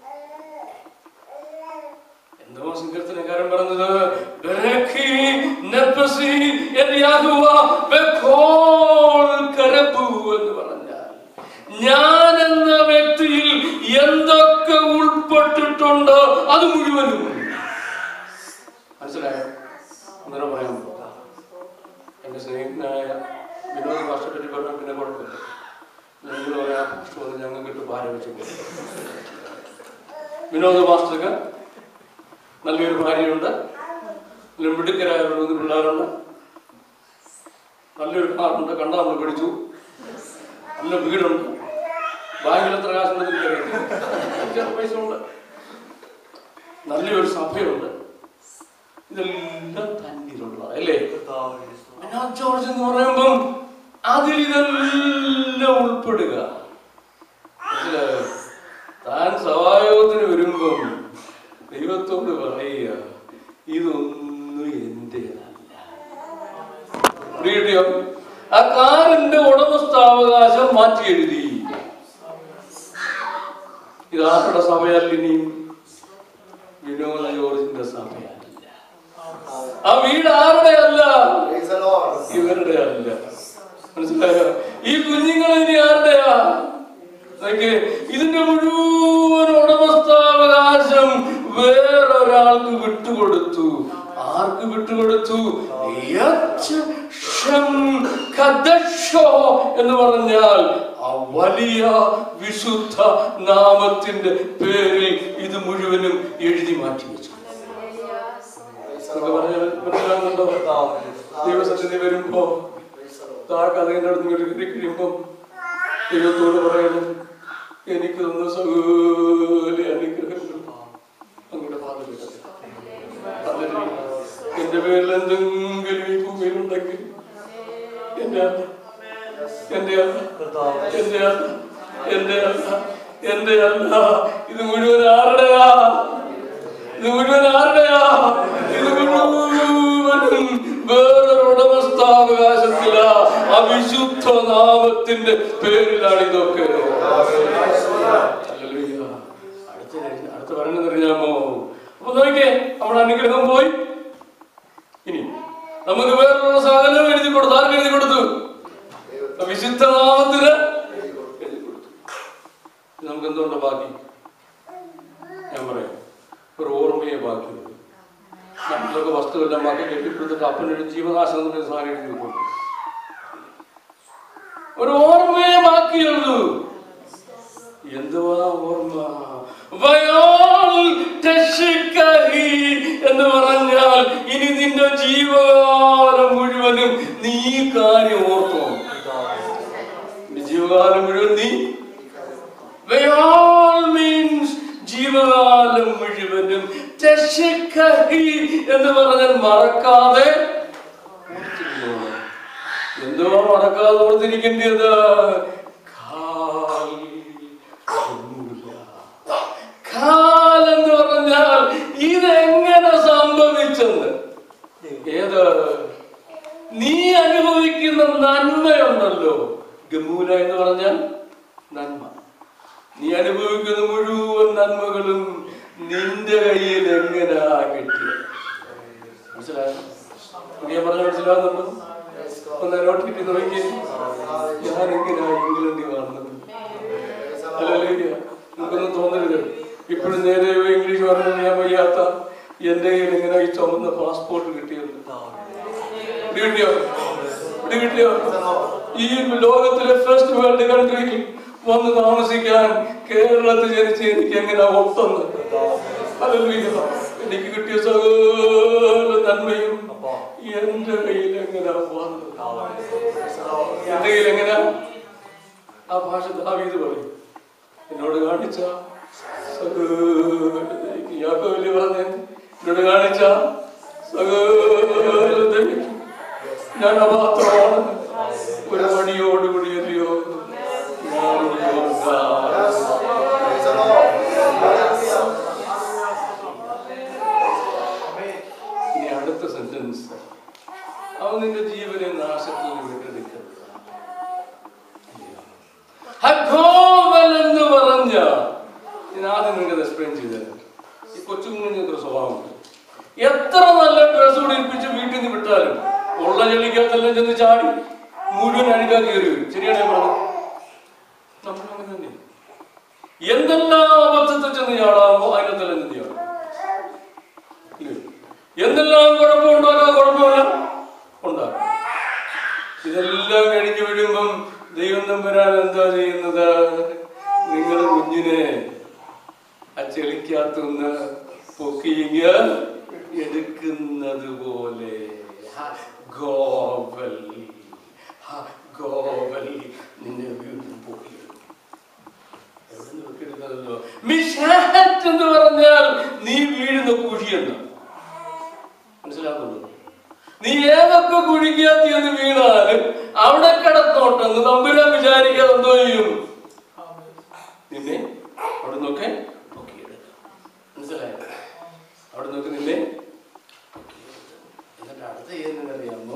Speaker 2: എന്തോ സങ്കീർത്തനക്കാരൻ പറഞ്ഞത് "ബരക്കി നഫ്സി യഹോവ ബഖോൽ കരബു" എന്ന് പറഞ്ഞാൽ ഞാൻ എന്ന വ്യക്തിയിൽ എന്തൊക്കെ ഉൾപ്പെട്ടിട്ടുണ്ടോ അത് മുഴുവനും മനസ്സിലായോ അന്നേരം പറയാൻ എന്റെ സ്നേഹിതനായ വിനോദ ഭാഷയെ പറ്റി പറഞ്ഞാൽ പിന്നെ കുഴപ്പമില്ല നിങ്ങൾ പറയാം വന്ന് ഞങ്ങൾക്ക് ഭാര വെച്ചു വിനോദ മാസ്റ്റർക്ക് നല്ലൊരു ഭാര്യയുണ്ട് നല്ല മിടുക്കരായ ഒരു മൂന്ന് പിള്ളേരുണ്ട് നല്ലൊരു കാറുണ്ട് കണ്ടാൽ നമ്മൾ പിടിച്ചു നല്ല വീടുണ്ട് ബാങ്കിൽ എത്ര കാശുണ്ടെന്ന് എനിക്കറിയില്ല ചെറിയ പൈസ ഉണ്ട് നല്ലൊരു സഭയുണ്ട് ഇതെല്ലാം തന്നിലുള്ള അല്ലേ അനാ ജോർജ് എന്ന് പറയുമ്പം അതിൽ ഇതെല്ലാം ഉൾപ്പെടുക മനസ്സിലായോ താൻ സഹായത്തിന് വരുമ്പം ദൈവത്തോട് പറയുക ഇതൊന്നും എന്റേതല്ല കിട്ടിയോ ആ കാറിന്റെ ഉടമസ്ഥാവകാശം മാറ്റി എഴുതി ഇത് ആരുടെ സഭയല്ല ഇനിയും വിനോദ ജോർജിന്റെ സഭയല്ല ആ വീട് ആരുടെ അല്ല ഇവരുടെ അല്ല മനസ്സിലായോ ഈ കുഞ്ഞുങ്ങൾ ഇനി ആരുടെയാ നോക്കിയേ, ഇതിന്റെ മുഴുവൻ ഉടമസ്ഥാവകാശം വേറൊരാൾക്ക് വിട്ടുകൊടുത്തു ആർക്ക് വിട്ടുകൊടുത്തു യച്ഛം കദശോ എന്ന് പറഞ്ഞാൽ ആ വലിയ വിശുദ്ധ നാമത്തിന്റെ പേരിൽ ഇത് മുഴുവനും എഴുതി മാറ്റി വെച്ചു എന്നൊക്കെ പറഞ്ഞാൽ മനസ്സിലാകുന്നുണ്ടോ ദൈവസന്നിധി വരുമ്പോ താഴെ അതിന്റെ അടുത്ത് ഇങ്ങോട്ട് കയറി കഴിയുമ്പോ ദൈവത്തോട് പറയുന്നു എനിക്ക് തന്ന സകല അനുഗ്രഹങ്ങൾ അങ്ങയുടെ പാദത്തിൽ എന്റെ പേരിൽ എന്തെങ്കിലും ഈ ഭൂമിയിലുണ്ടെങ്കിൽ എന്റെ അല്ല എന്റെ അല്ല എന്റെ അല്ല എന്റെ അല്ല എന്റെ അല്ല ഇത് മുഴുവൻ ആരുടെയാ ഇത് മുഴുവൻ ആരുടെയാ ഇത് മുഴുവനും വേറൊരു ഉടമസ്ഥാവകാശത്തില അവിശുദ്ധ നാമത്തിന്റെ പേരിലാണ് ഇതൊക്കെ ഹല്ലേലൂയ. അടുത്ത അടുത്ത പറയുന്നത് അറിയാമോ അപ്പൊ നോക്കിയേ നമ്മുടെ അനുഗ്രഹം പോയി ഇനി നമുക്ക് വേറൊരു സാധനം എഴുതി കൊടുത്തു ആർക്ക് എഴുതി കൊടുത്തു വിശുദ്ധ നാമത്തിന് എഴുതി കൊടുത്തു ഇനി നമുക്ക് എന്തുകൊണ്ട് ബാക്കി ഞാൻ പറയാം ഒരു ഓർമ്മയെ ബാക്കിയുള്ളൂ നാട്ടിലൊക്കെ വസ്തുവെല്ലാം ബാക്കി കെട്ടിപ്പിടുത്തിട്ട് അപ്പനൊരു ജീവനാശം എന്നൊരു സാധനം എഴുതി കൊടുക്കും ഒരു ഓർമ്മയെ ബാക്കിയുള്ളൂ എന്തുവാ ഓർമ്മ വയാൾ രക്ഷിക്കഹി എന്ന് പറഞ്ഞാൽ ഇനി നിന്റെ ജീവകാലം മുഴുവനും നീ ഈ കാര്യം ഓർത്തോ നിന്റെ ജീവകാലം മുഴുവൻ നീ വയാൾ മീൻസ് ജീവകാലം മുഴുവനും രക്ഷിക്കഹി എന്ന് പറഞ്ഞാൽ മറക്കാതെ ഓർത്തിരുന്നോണം. എന്തുവാ മറക്കാതെ ഓർത്തിരിക്കേണ്ടത് കാൽ ഒന്നുമില്ല. കാൽ എന്ന് പറഞ്ഞാൽ ഇതെങ്ങനെ സംഭവിച്ചെന്ന് ഏത് നീ അനുഭവിക്കുന്ന നന്മയുണ്ടല്ലോ ഗമൂല എന്ന് പറഞ്ഞാൽ നന്മ നീ അനുഭവിക്കുന്ന മുഴുവൻ നന്മകളും നിന്റെ കയ്യിൽ എങ്ങനെയാ കിട്ടിയത് മനസ്സിലായോ ഞാൻ പറഞ്ഞ മനസ്സിലാകുന്നുണ്ടോ ഒന്ന് നോട്ട് കിട്ടി നോക്കി ഞാൻ എങ്ങനെയാ ഇംഗ്ലണ്ടിൽ വന്നത് അല്ലല്ലേ നമുക്കൊന്നും തോന്നരുത് ഇപ്പോഴും നേരെ ഇംഗ്ലീഷ് പറയാൻ വയ്യാത്ത എന്റെ കയ്യിൽ ഇങ്ങനെ ഈ ചുമന്ന പാസ്പോർട്ട് കിട്ടിയത് ഇത് കിട്ടിയോ ഇത് കിട്ടിയോ ഈ ലോകത്തിലെ ഫസ്റ്റ് വേൾഡ് കൺട്രിയിൽ വന്ന് താമസിക്കാൻ കേരളത്തിൽ ജനിച്ച് എനിക്ക് എങ്ങനെ ഒത്തുന്നത് ഹല്ലേലൂയ. എനിക്ക് കിട്ടിയ സകല നന്മയും എന്റെ കയ്യിൽ എങ്ങനെ വന്നു എന്റെ കയ്യിൽ എങ്ങനെ ആ ഭാഷ ദാവീദ് പറയും എന്നോട് കാണിച്ച യാക്കോലി പറഞ്ഞ എന്നോട് കാണിച്ച സകലതയും ഞാൻ അപാത്രമാണ് ഒരു മണിയോടുകൂടി എറിയോ ഞാൻ യോഗ്യൻ. ഇനി അടുത്ത സെന്റൻസ് അവൻ നിന്റെ ജീവനെ നാശത്തിൽ വിട്ടെടുക്കരുത് ഹഗോവൻ എന്ന് പറഞ്ഞ ഞാൻ ആദ്യം നിങ്ങൾക്ക് എക്സ്പ്ലെയിൻ ചെയ്തത് ഈ കൊച്ചുകുഞ്ഞിന്റെ ഒരു സ്വഭാവമുണ്ട് എത്ര നല്ല ഡ്രസ് ഉടിപ്പിച്ച് വീട്ടിൽ നിന്ന് വിട്ടാലും ഉള്ള ചെളിക്കകത്തെല്ലാം ചെന്ന് ചാടി മുഴുവൻ അഴുകാ കയറി വരും ശരിയാണ് ഞാൻ പറഞ്ഞത് നമ്മൾ അങ്ങനെ തന്നെ എന്തെല്ലാം അബദ്ധത്തിൽ ചെന്ന് ചാടാമോ അതിനകത്തെല്ലാം ചെന്ന് ചാടും ഇല്ലേ? എന്തെല്ലാം കുഴപ്പമുണ്ടോ കുഴപ്പമില്ല ഉണ്ടാകും ഇതെല്ലാം കഴിഞ്ഞു വീഴുമ്പം ദൈവം തമ്പുരാൻ എന്താ ചെയ്യുന്നത് നിങ്ങളുടെ കുഞ്ഞിനെ ആ ചെളിക്കകത്തുനിന്ന് പൊക്കിയിങ്ങ എടുക്കുന്നത് പോലെ ഹ, ഗോവൽ ഹ, ഗോവൽ നിന്നെ വീണ്ടും പൊക്കിയെടുക്കും എവിടുന്ന് പൊക്കിയെടുക്കുന്നതല്ലോ മിഷാറ്റ് എന്ന് പറഞ്ഞാൽ നീ വീഴുന്ന കുഴിയെന്ന് മനസ്സിലാക്കുന്നുണ്ടോ നീ ഏതൊക്കെ കുഴിക്കകത്ത് എന്ന് വീണാലും അവിടെ കിടന്നോട്ടെന്ന് തമ്പുരാൻ വിചാരിക്കാതെ എന്തോ ചെയ്യും നിന്നെ അവിടെ നോക്കെ പൊക്കിയെടുക്കാം മനസ്സിലായോ അവിടെ നോക്കി നിന്നെ പൊക്കിയെടുക്കും. എന്നിട്ട് അടുത്ത ചെയ്യുന്നറിയാമോ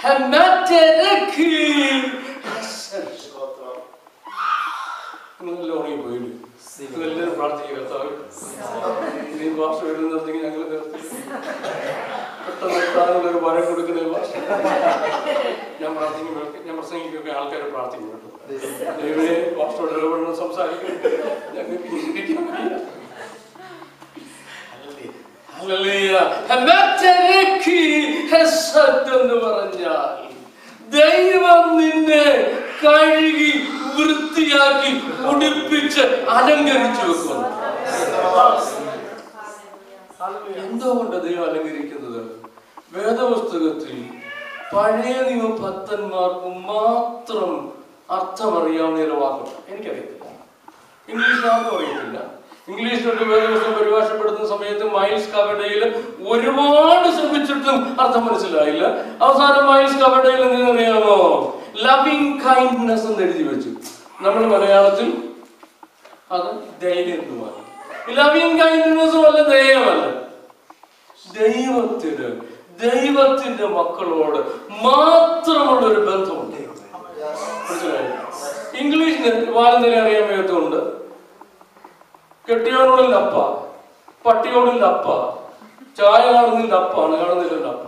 Speaker 2: നിങ്ങൾ ഉറങ്ങി പോയില്ലേ നിങ്ങൾ എല്ലാവരും പ്രാർത്ഥിക്കുക കർത്താവ് ഇനി ഭാഷ എഴുതുന്നുണ്ടെങ്കിൽ ഞങ്ങൾ നിർത്തി പെട്ടെന്ന് എത്താനുള്ള ഒരു വരം കൊടുക്കുന്ന ഭാഷ ഞാൻ പ്രാർത്ഥിക്കും ഞാൻ പ്രസംഗിക്കൊക്കെ ആൾക്കാരെ പ്രാർത്ഥിക്കും കേട്ടോ ദൈവമേ ഭാഷയോട് ഇടപെടണം സംസാരിക്കും ഞങ്ങൾക്ക് ഇരിക്കാൻ വയ്യ. ഹല്ലേലൂയ. ഹെമറ്റരക്കി ഹെസഡ് എന്ന് പറഞ്ഞാൽ ദൈവം നിന്നെ കഴുകി വൃത്തിയാക്കി ഉടിപ്പിച്ച് അലങ്കരിച്ചു വെക്കുന്നു എന്തുകൊണ്ട് ദൈവം അലങ്കരിക്കുന്നത് വേദപുസ്തകത്തിൽ പഴയ നിയമ ഭക്തന്മാർക്ക് മാത്രം അർത്ഥമറിയാവുന്ന ചില വാക്കുണ്ട് എനിക്കറിയത്തില്ല ഇംഗ്ലീഷ് ആർക്കും അറിയത്തില്ല ഇംഗ്ലീഷിലൊക്കെ വേദപുസ്തകം പരിഭാഷപ്പെടുത്തുന്ന സമയത്ത് മൈൽസ് കവടയിൽ ഒരുപാട് ശ്രമിച്ചിട്ടും അർത്ഥം മനസ്സിലായില്ല അവസാനം മൈൽസ് കവടയിൽ നിന്നറിയാമോ ലവിങ് കൈൻഡ്നെസ് എന്ന് എഴുതി വെച്ചു നമ്മൾ മലയാളത്തിൽ അത് ധൈര്യം എന്ന് പറയും ലവിങ് കൈൻഡ്നെസ്സും അല്ല ദയമല്ല ദൈവത്തിന് ദൈവത്തിന്റെ മക്കളോട് മാത്രമുള്ള ഒരു ബന്ധമുണ്ട് മനസ്സിലായോ ഇംഗ്ലീഷിന് വാലന്തനെ അറിയാൻ വയ്യാത്തതുകൊണ്ട് കെട്ടിയോടുള്ള അപ്പ പട്ടിയോടുള്ള അപ്പ ചായ കാണുന്നില്ല അപ്പാണ് കാണുന്നില്ല അപ്പ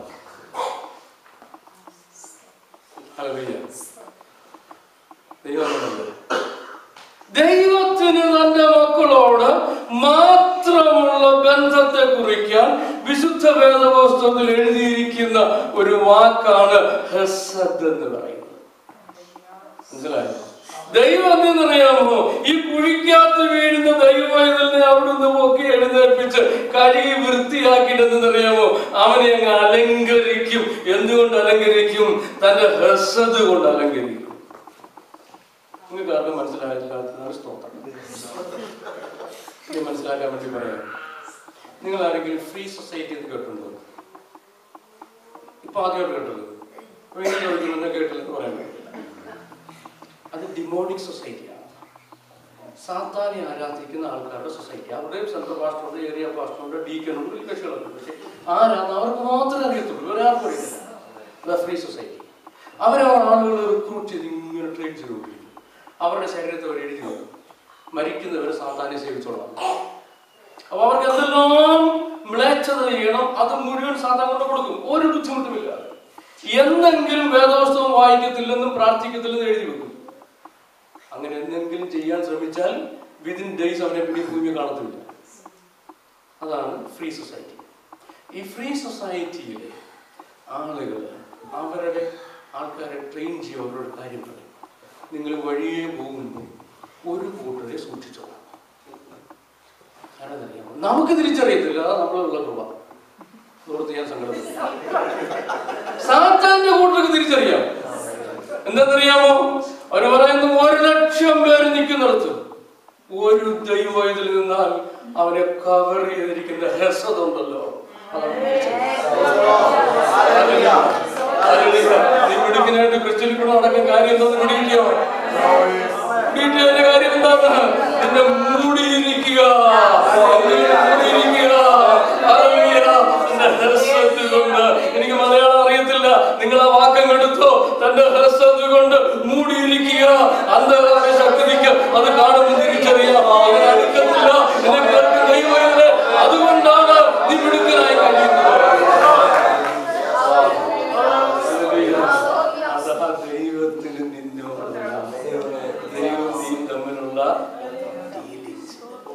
Speaker 2: ഹല്ലേലൂയ. ദൈവം അങ്ങനെയല്ലേ? ദൈവത്തിന് തന്റെ മക്കളോട് മാത്രമുള്ള ബന്ധത്തെ കുറിക്കാൻ വിശുദ്ധ വേദപുസ്തകത്തിൽ എഴുതിയിരിക്കുന്ന ഒരു വാക്കാണ് ഹെസദ് എന്ന് പറയുന്നത് മനസ്സിലായോ ദൈവം എന്നറിയാമോ ഈ കുഴിക്കകത്ത് വീഴുന്ന ദൈവവേദനെ അവിടുന്ന് പൊക്കി എഴുന്നേൽപ്പിച്ച് കഴുകി വൃത്തിയാക്കിയിട്ടെന്നറിയാമോ അവനെ അങ്ങ് അലങ്കരിക്കും എന്തുകൊണ്ട് അലങ്കരിക്കും തന്റെ ഹെസദ് കൊണ്ട് അലങ്കരിക്കും നിങ്ങൾക്ക് ആർക്കും മനസ്സിലായില്ലാത്തതാണ് സ്തോത്രം ഇത് മനസ്സിലാക്കാൻ വേണ്ടി പറയാം നിങ്ങൾ ആരെങ്കിലും ഫ്രീ സൊസൈറ്റി എന്ന് കേട്ടിട്ടുണ്ടോ ഇപ്പൊ ആദ്യമായിട്ട് കേട്ടത് വീണ്ടും ചോദിക്കുമെന്ന് കേട്ടില്ലെന്ന് പറയാൻ പറ്റില്ല അത് ഡിമോണിക് സൊസൈറ്റിയാണ് സാത്താനെ ആരാധിക്കുന്ന ആൾക്കാരുടെ സൊസൈറ്റി അവിടെയും സെൻട്രൽ പാസ്റ്ററുണ്ട് ഏരിയ പാസ്റ്ററുണ്ട് ഡീക്കനുണ്ട് ഈ കക്ഷികളുണ്ട് പക്ഷേ ആരാന്ന് അവർക്ക് മാത്രമേ അറിയത്തുള്ളൂ ഒരാൾക്കും അറിയത്തില്ല ഫ്രീ സൊസൈറ്റി അവരവർ ആളുകൾ റിക്രൂട്ട് ചെയ്ത് ഇങ്ങനെ ട്രെയിൻ ചെയ്തുകൊണ്ടിരിക്കും അവരുടെ ശരീരത്തെ അവർ എഴുതി വെക്കും മരിക്കുന്നവരെ സാത്താനെ സേവിച്ചോളാം അപ്പൊ അവർക്ക് എന്തെല്ലാം മ്ലേച്ഛത ചെയ്യണം അത് മുഴുവൻ സാത്താൻ കൊണ്ട് കൊടുക്കും ഒരു ബുദ്ധിമുട്ടുമില്ല എന്തെങ്കിലും വേദപുസ്തകം വായിക്കത്തില്ലെന്നും പ്രാർത്ഥിക്കത്തില്ലെന്നും എഴുതി വെക്കും അങ്ങനെ എന്തെങ്കിലും ചെയ്യാൻ ശ്രമിച്ചാൽ വിതിൻ ഡേയ്സ് അവനെ പിന്നെ ഭൂമി കാണത്തില്ല അതാണ് ഫ്രീ സൊസൈറ്റി ഈ ഫ്രീ സൊസൈറ്റിയിലെ ആളുകൾ അവരുടെ ആൾക്കാരെ ട്രെയിൻ ചെയ്യുക അവരോട് കാര്യം പറയും നിങ്ങൾ വഴിയെ പോകുമ്പോൾ ഒരു കൂട്ടരെ സൂക്ഷിച്ചോളാം കാരണം അറിയാമോ നമുക്ക് തിരിച്ചറിയത്തില്ല അതാ നമ്മളുള്ള കൃപ സുഹൃത്ത് ഞാൻ സങ്കടപ്പെടുന്നു സാത്താന്റെ കൂട്ടർക്ക് തിരിച്ചറിയാം എന്തെന്നറിയാമോ അവര് പറയുന്നു ഒരു ലക്ഷം പേര് നിൽക്കുന്നിടത്ത് ഒരു ദൈവം ഇതിൽ നിന്നാൽ അവനെ കവർ ചെയ്തിരിക്കുന്ന ഹെസത് ഉണ്ടല്ലോ അതാണ് നീ മിടുക്കിനായിട്ട് ക്രിസ്ത്യൻ കൂടെ നടക്കുന്ന കാര്യം എന്താന്ന് പിടികിട്ടിയോ പിടികിട്ടിയതിന്റെ കാര്യം എന്താണ് നിന്നെ മൂടിയിരിക്കുക നിന്നെ മൂടിയിരിക്കുക ഹല്ലേലൂയ. നിന്റെ ഹെർസത്ത് കൊണ്ട് എനിക്ക് മലയാളം അറിയത്തില്ല നിങ്ങൾ ആ വാക്കം എടുത്തോ തന്റെ ഹെർസത്ത് കൊണ്ട് മൂടിയിരിക്കുക അന്ധകാര ശക്തിക്ക് അത് കാണുമ്പോൾ തിരിച്ചറിയാം അങ്ങനെ അടുക്കത്തില്ല എന്നെ കേൾക്കുന്ന ദൈവമേ, അതുകൊണ്ടാണ് നീ മിടുക്കനായി കഴിയുന്നത് അതാ ദൈവത്തിന് നിന്നോടുള്ള ദൈവം നീ തമ്മിലുള്ള dealings.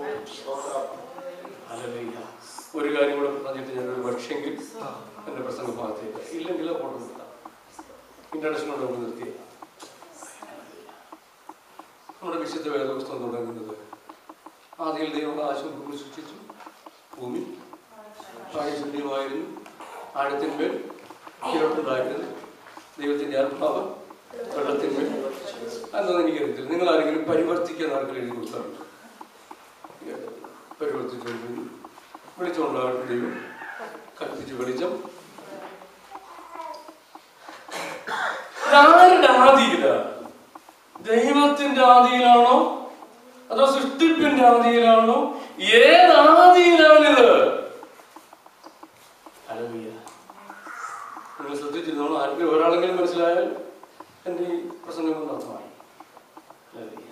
Speaker 2: ഹല്ലേലൂയ. ഒരു കാര്യം കൂടെ പറഞ്ഞിട്ട് ഞാൻ ഒരു പക്ഷെങ്കിൽ എന്റെ പ്രസംഗ ഭാഗത്തേക്ക് ഇല്ലെങ്കിൽ പോട്ടെ ഇന്റർനാഷണൽ നമ്മൾ നിർത്തിയ നമ്മുടെ വിശുദ്ധ വേദപുസ്തകം തുടങ്ങുന്നത് ആദ്യം ദൈവം ആശം ഭൂമി സൃഷ്ടിച്ചു ഭൂമി ശൂന്യമായിരുന്നു ആഴത്തിന്മേൽ ഇരുട്ടുണ്ടായിരുന്നു ദൈവത്തിന്റെ ആത്മാവ് വെള്ളത്തിന്മേൽ അതൊന്നും എനിക്കറിയത്തില്ല നിങ്ങൾ ആരെങ്കിലും പരിവർത്തിക്കാൻ ആർക്കും എഴുതി കൊടുക്കാറുണ്ട് പരിവർത്തിച്ചു വെളിച്ചമുണ്ടാകട്ടെ ദൈവം കൽപ്പിച്ച് വെളിച്ചം ആരുടെ ആദിയിലാണ് ദൈവത്തിന്റെ ആദിയിലാണോ അതോ സൃഷ്ടിപ്പിന്റെ ആദിയിലാണോ ഏത് ആദിയിലാണിത് ഹല്ലേലൂയ. നിങ്ങൾ ശ്രദ്ധിച്ചിരുന്നോളൂ ആർക്കും ഒരാളെങ്കിലും മനസ്സിലായാൽ എന്റെ ഈ പ്രസംഗം കൊണ്ട് അർത്ഥമായി ഹല്ലേലൂയ.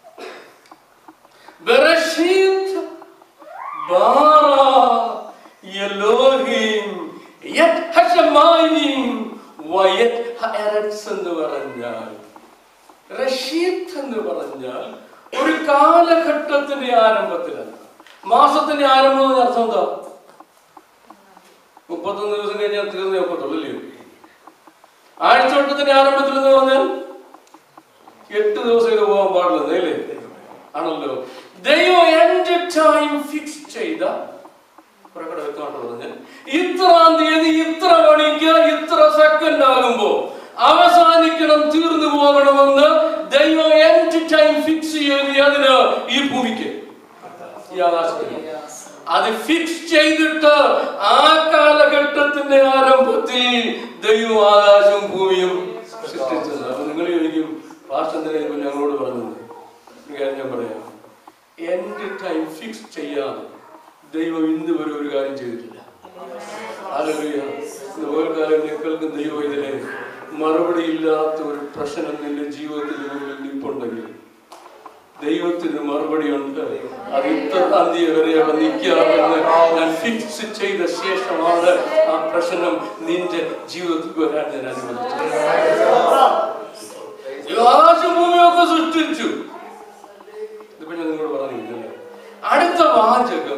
Speaker 2: ബെറശീത്ത് ബാറാ എലോഹിം യത് ഹശമായിം വയത് ഹഎറത്സ് എന്ന് പറഞ്ഞാൽ റഷീദ് എന്ന് പറഞ്ഞാൽ ഒരു കാലഘട്ടത്തിന്റെ ആരംഭത്തിലല്ല മാസത്തിന്റെ ആരംഭം എന്ന് അർത്ഥം എന്താ മുപ്പത്തൊന്ന് ദിവസം കഴിഞ്ഞാൽ തീർന്നേ ഒക്കത്തുള്ളൂ അല്ലയോ ആഴ്ചവട്ടത്തിന്റെ ആരംഭത്തിൽ എന്ന് പറഞ്ഞാൽ എട്ട് ദിവസം ഇത് പോകാൻ പാടില്ല അല്ലേ ആണല്ലോ ദൈവം എന്റെ ടൈം ഫിക്സ് ചെയ്ത പ്രകട വ്യക്തമായിട്ട് പറഞ്ഞാൽ ഇത്രാം തീയതി ഇത്ര മണിക്ക് ഇത്ര സെക്കൻഡ് ആകുമ്പോ അവസാനിക്കണം തീർന്നു പോകണമെന്ന് ദൈവം എന്റെ ടൈം ഫിക്സ് ചെയ്ത് അതിന് ഈ ഭൂമിക്ക് ഈ ആകാശത്തിന് അത് ഫിക്സ് ചെയ്തിട്ട് ആ കാലഘട്ടത്തിന്റെ ആരംഭത്തിൽ ദൈവം ആകാശവും ഭൂമിയും സൃഷ്ടിച്ചത് അപ്പൊ നിങ്ങൾ ചോദിക്കും പാസ്റ്റ് എന്തിനാ ഞങ്ങളോട് പറഞ്ഞത് ഒരു കാര്യം ഞാൻ പറയാം എന്റെ ടൈം ഫിക്സ് ചെയ്യാതെ ദൈവം ഇന്ന് വരെ ഒരു കാര്യം ചെയ്തിട്ടില്ല ഹല്ലേലൂയ. ഇന്ന് ഒരു കാലം നിങ്ങൾക്ക് ദൈവം ഇതിലെ മറുപടി ഇല്ലാത്ത ഒരു പ്രശ്നം നിന്റെ ജീവിതത്തിന് മുന്നിൽ നിൽപ്പുണ്ടെങ്കിൽ ദൈവത്തിന് മറുപടി ഉണ്ട് അത് ഇത്രത്താം തീയതി വരെ അവിടെ നിൽക്കാമെന്ന് ഞാൻ ഫിക്സ് ചെയ്ത ശേഷമാണ് ആ പ്രശ്നം നിന്റെ ജീവിതത്തിൽ വരാൻ ഞാൻ അനുവദിച്ചത് ആകാശഭൂമിയൊക്കെ സൃഷ്ടിച്ചു ഇതിപ്പോ ഞാൻ നിങ്ങളോട് പറഞ്ഞില്ലേ അടുത്ത വാചകം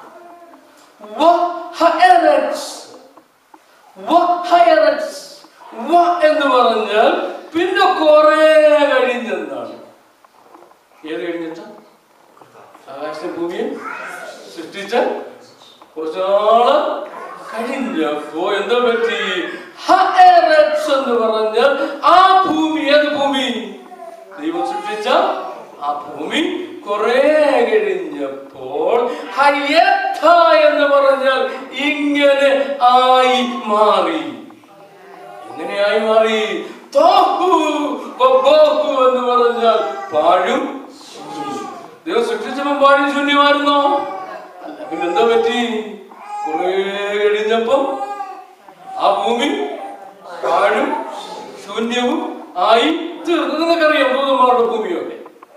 Speaker 2: വഹയററ്റ്സ്. വഹയററ്റ്സ്. വ എന്ന് പറഞ്ഞാൽ പിന്നെ കുറെ കഴിഞ്ഞെന്നാണ് ഏത് കഴിഞ്ഞിട്ട് ആകാശത്തെ ഭൂമിയെ സൃഷ്ടിച്ച കുറച്ചാള് കഴിഞ്ഞപ്പോ എന്താ പറ്റി ഹയററ്റ്സ് എന്ന് പറഞ്ഞാൽ ആ ഭൂമി ഏത് ഭൂമി ദൈവം സൃഷ്ടിച്ച ആ ഭൂമി കുറെ കഴിഞ്ഞപ്പോൾ ഹയത്ത എന്ന് പറഞ്ഞാൽ ഇങ്ങനെ ആയി മാറി എങ്ങനെയായി മാറി തോഹു ബബോഹു എന്ന് പറഞ്ഞാൽ പാഴും ശൂന്യം. ദൈവം സൃഷ്ടിച്ചപ്പോൾ പാഴും ശൂന്യമായിരുന്നോ അല്ല പിന്നെ എന്താ പറ്റി കുറെ കഴിഞ്ഞപ്പം ആ ഭൂമി പാഴും ശൂന്യവും ആയി തീർന്നു നിങ്ങൾക്കറിയാം ഭൂതന്മാരുടെ ഭൂമിയൊക്കെ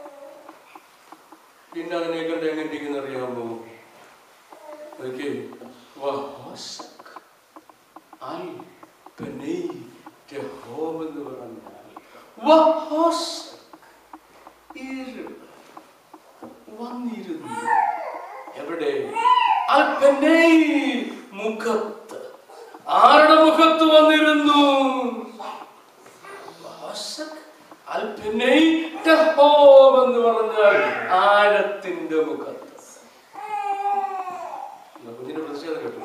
Speaker 2: പിന്നെ അതിനെ കണ്ട് എങ്ങനെ ഇരിക്കുന്ന അറിയാമോ അതൊക്കെ വഹസക് അൽ ബനൈ വഹോസ് ഇരുൾ വന്നിരുന്നു എവിടെ അൽപ്പനെ മുഖത്ത് ആരുടെ മുഖത്ത് വന്നിരുന്നു വാസക് അൽപ്പനെ ടെഹോം എന്ന് പറഞ്ഞാൽ ആഴത്തിന്റെ മുഖത്ത് എന്നാ കുഞ്ഞിന്റെ പ്രതിഷേധം കേട്ടു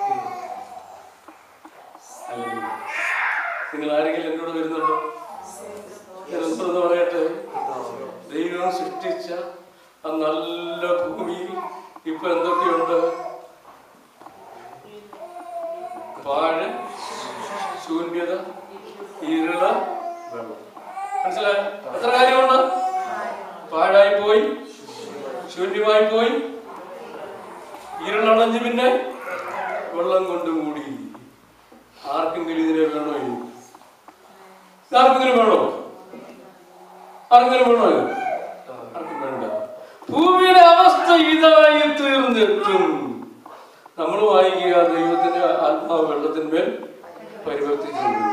Speaker 2: ഹല്ലേലൂയ. നിങ്ങൾ ആരെങ്കിലും എന്നോട് വരുന്നുണ്ടോ ഞാൻ എന്തെന്ന് പറയട്ടെ ദൈവം സൃഷ്ടിച്ച ആ നല്ല ഭൂമിയിൽ ഇപ്പൊ എന്തൊക്കെയുണ്ട് പാഴ് ശൂന്യത ഇരുള വെള്ളം മനസ്സിലായോ എത്ര കാര്യമുണ്ട് പാഴായി പോയി ശൂന്യമായി പോയി ഇരുളടഞ്ഞ് പിന്നെ വെള്ളം കൊണ്ട് മൂടി ആർക്കെങ്കിലും ഇതിനെ വേണോ ഇനി ആർക്കെങ്കിലും വേണോ ആർക്കെങ്കിലും വേണോ ഇത് ആർക്കും വേണ്ട ഭൂമിയുടെ അവസ്ഥ ഇതായി തീർന്നിട്ടും നമ്മൾ വായിക്കുക ദൈവത്തിന്റെ ആത്മാവ് വെള്ളത്തിന്മേൽ പരിവർത്തിച്ചിട്ടുണ്ട്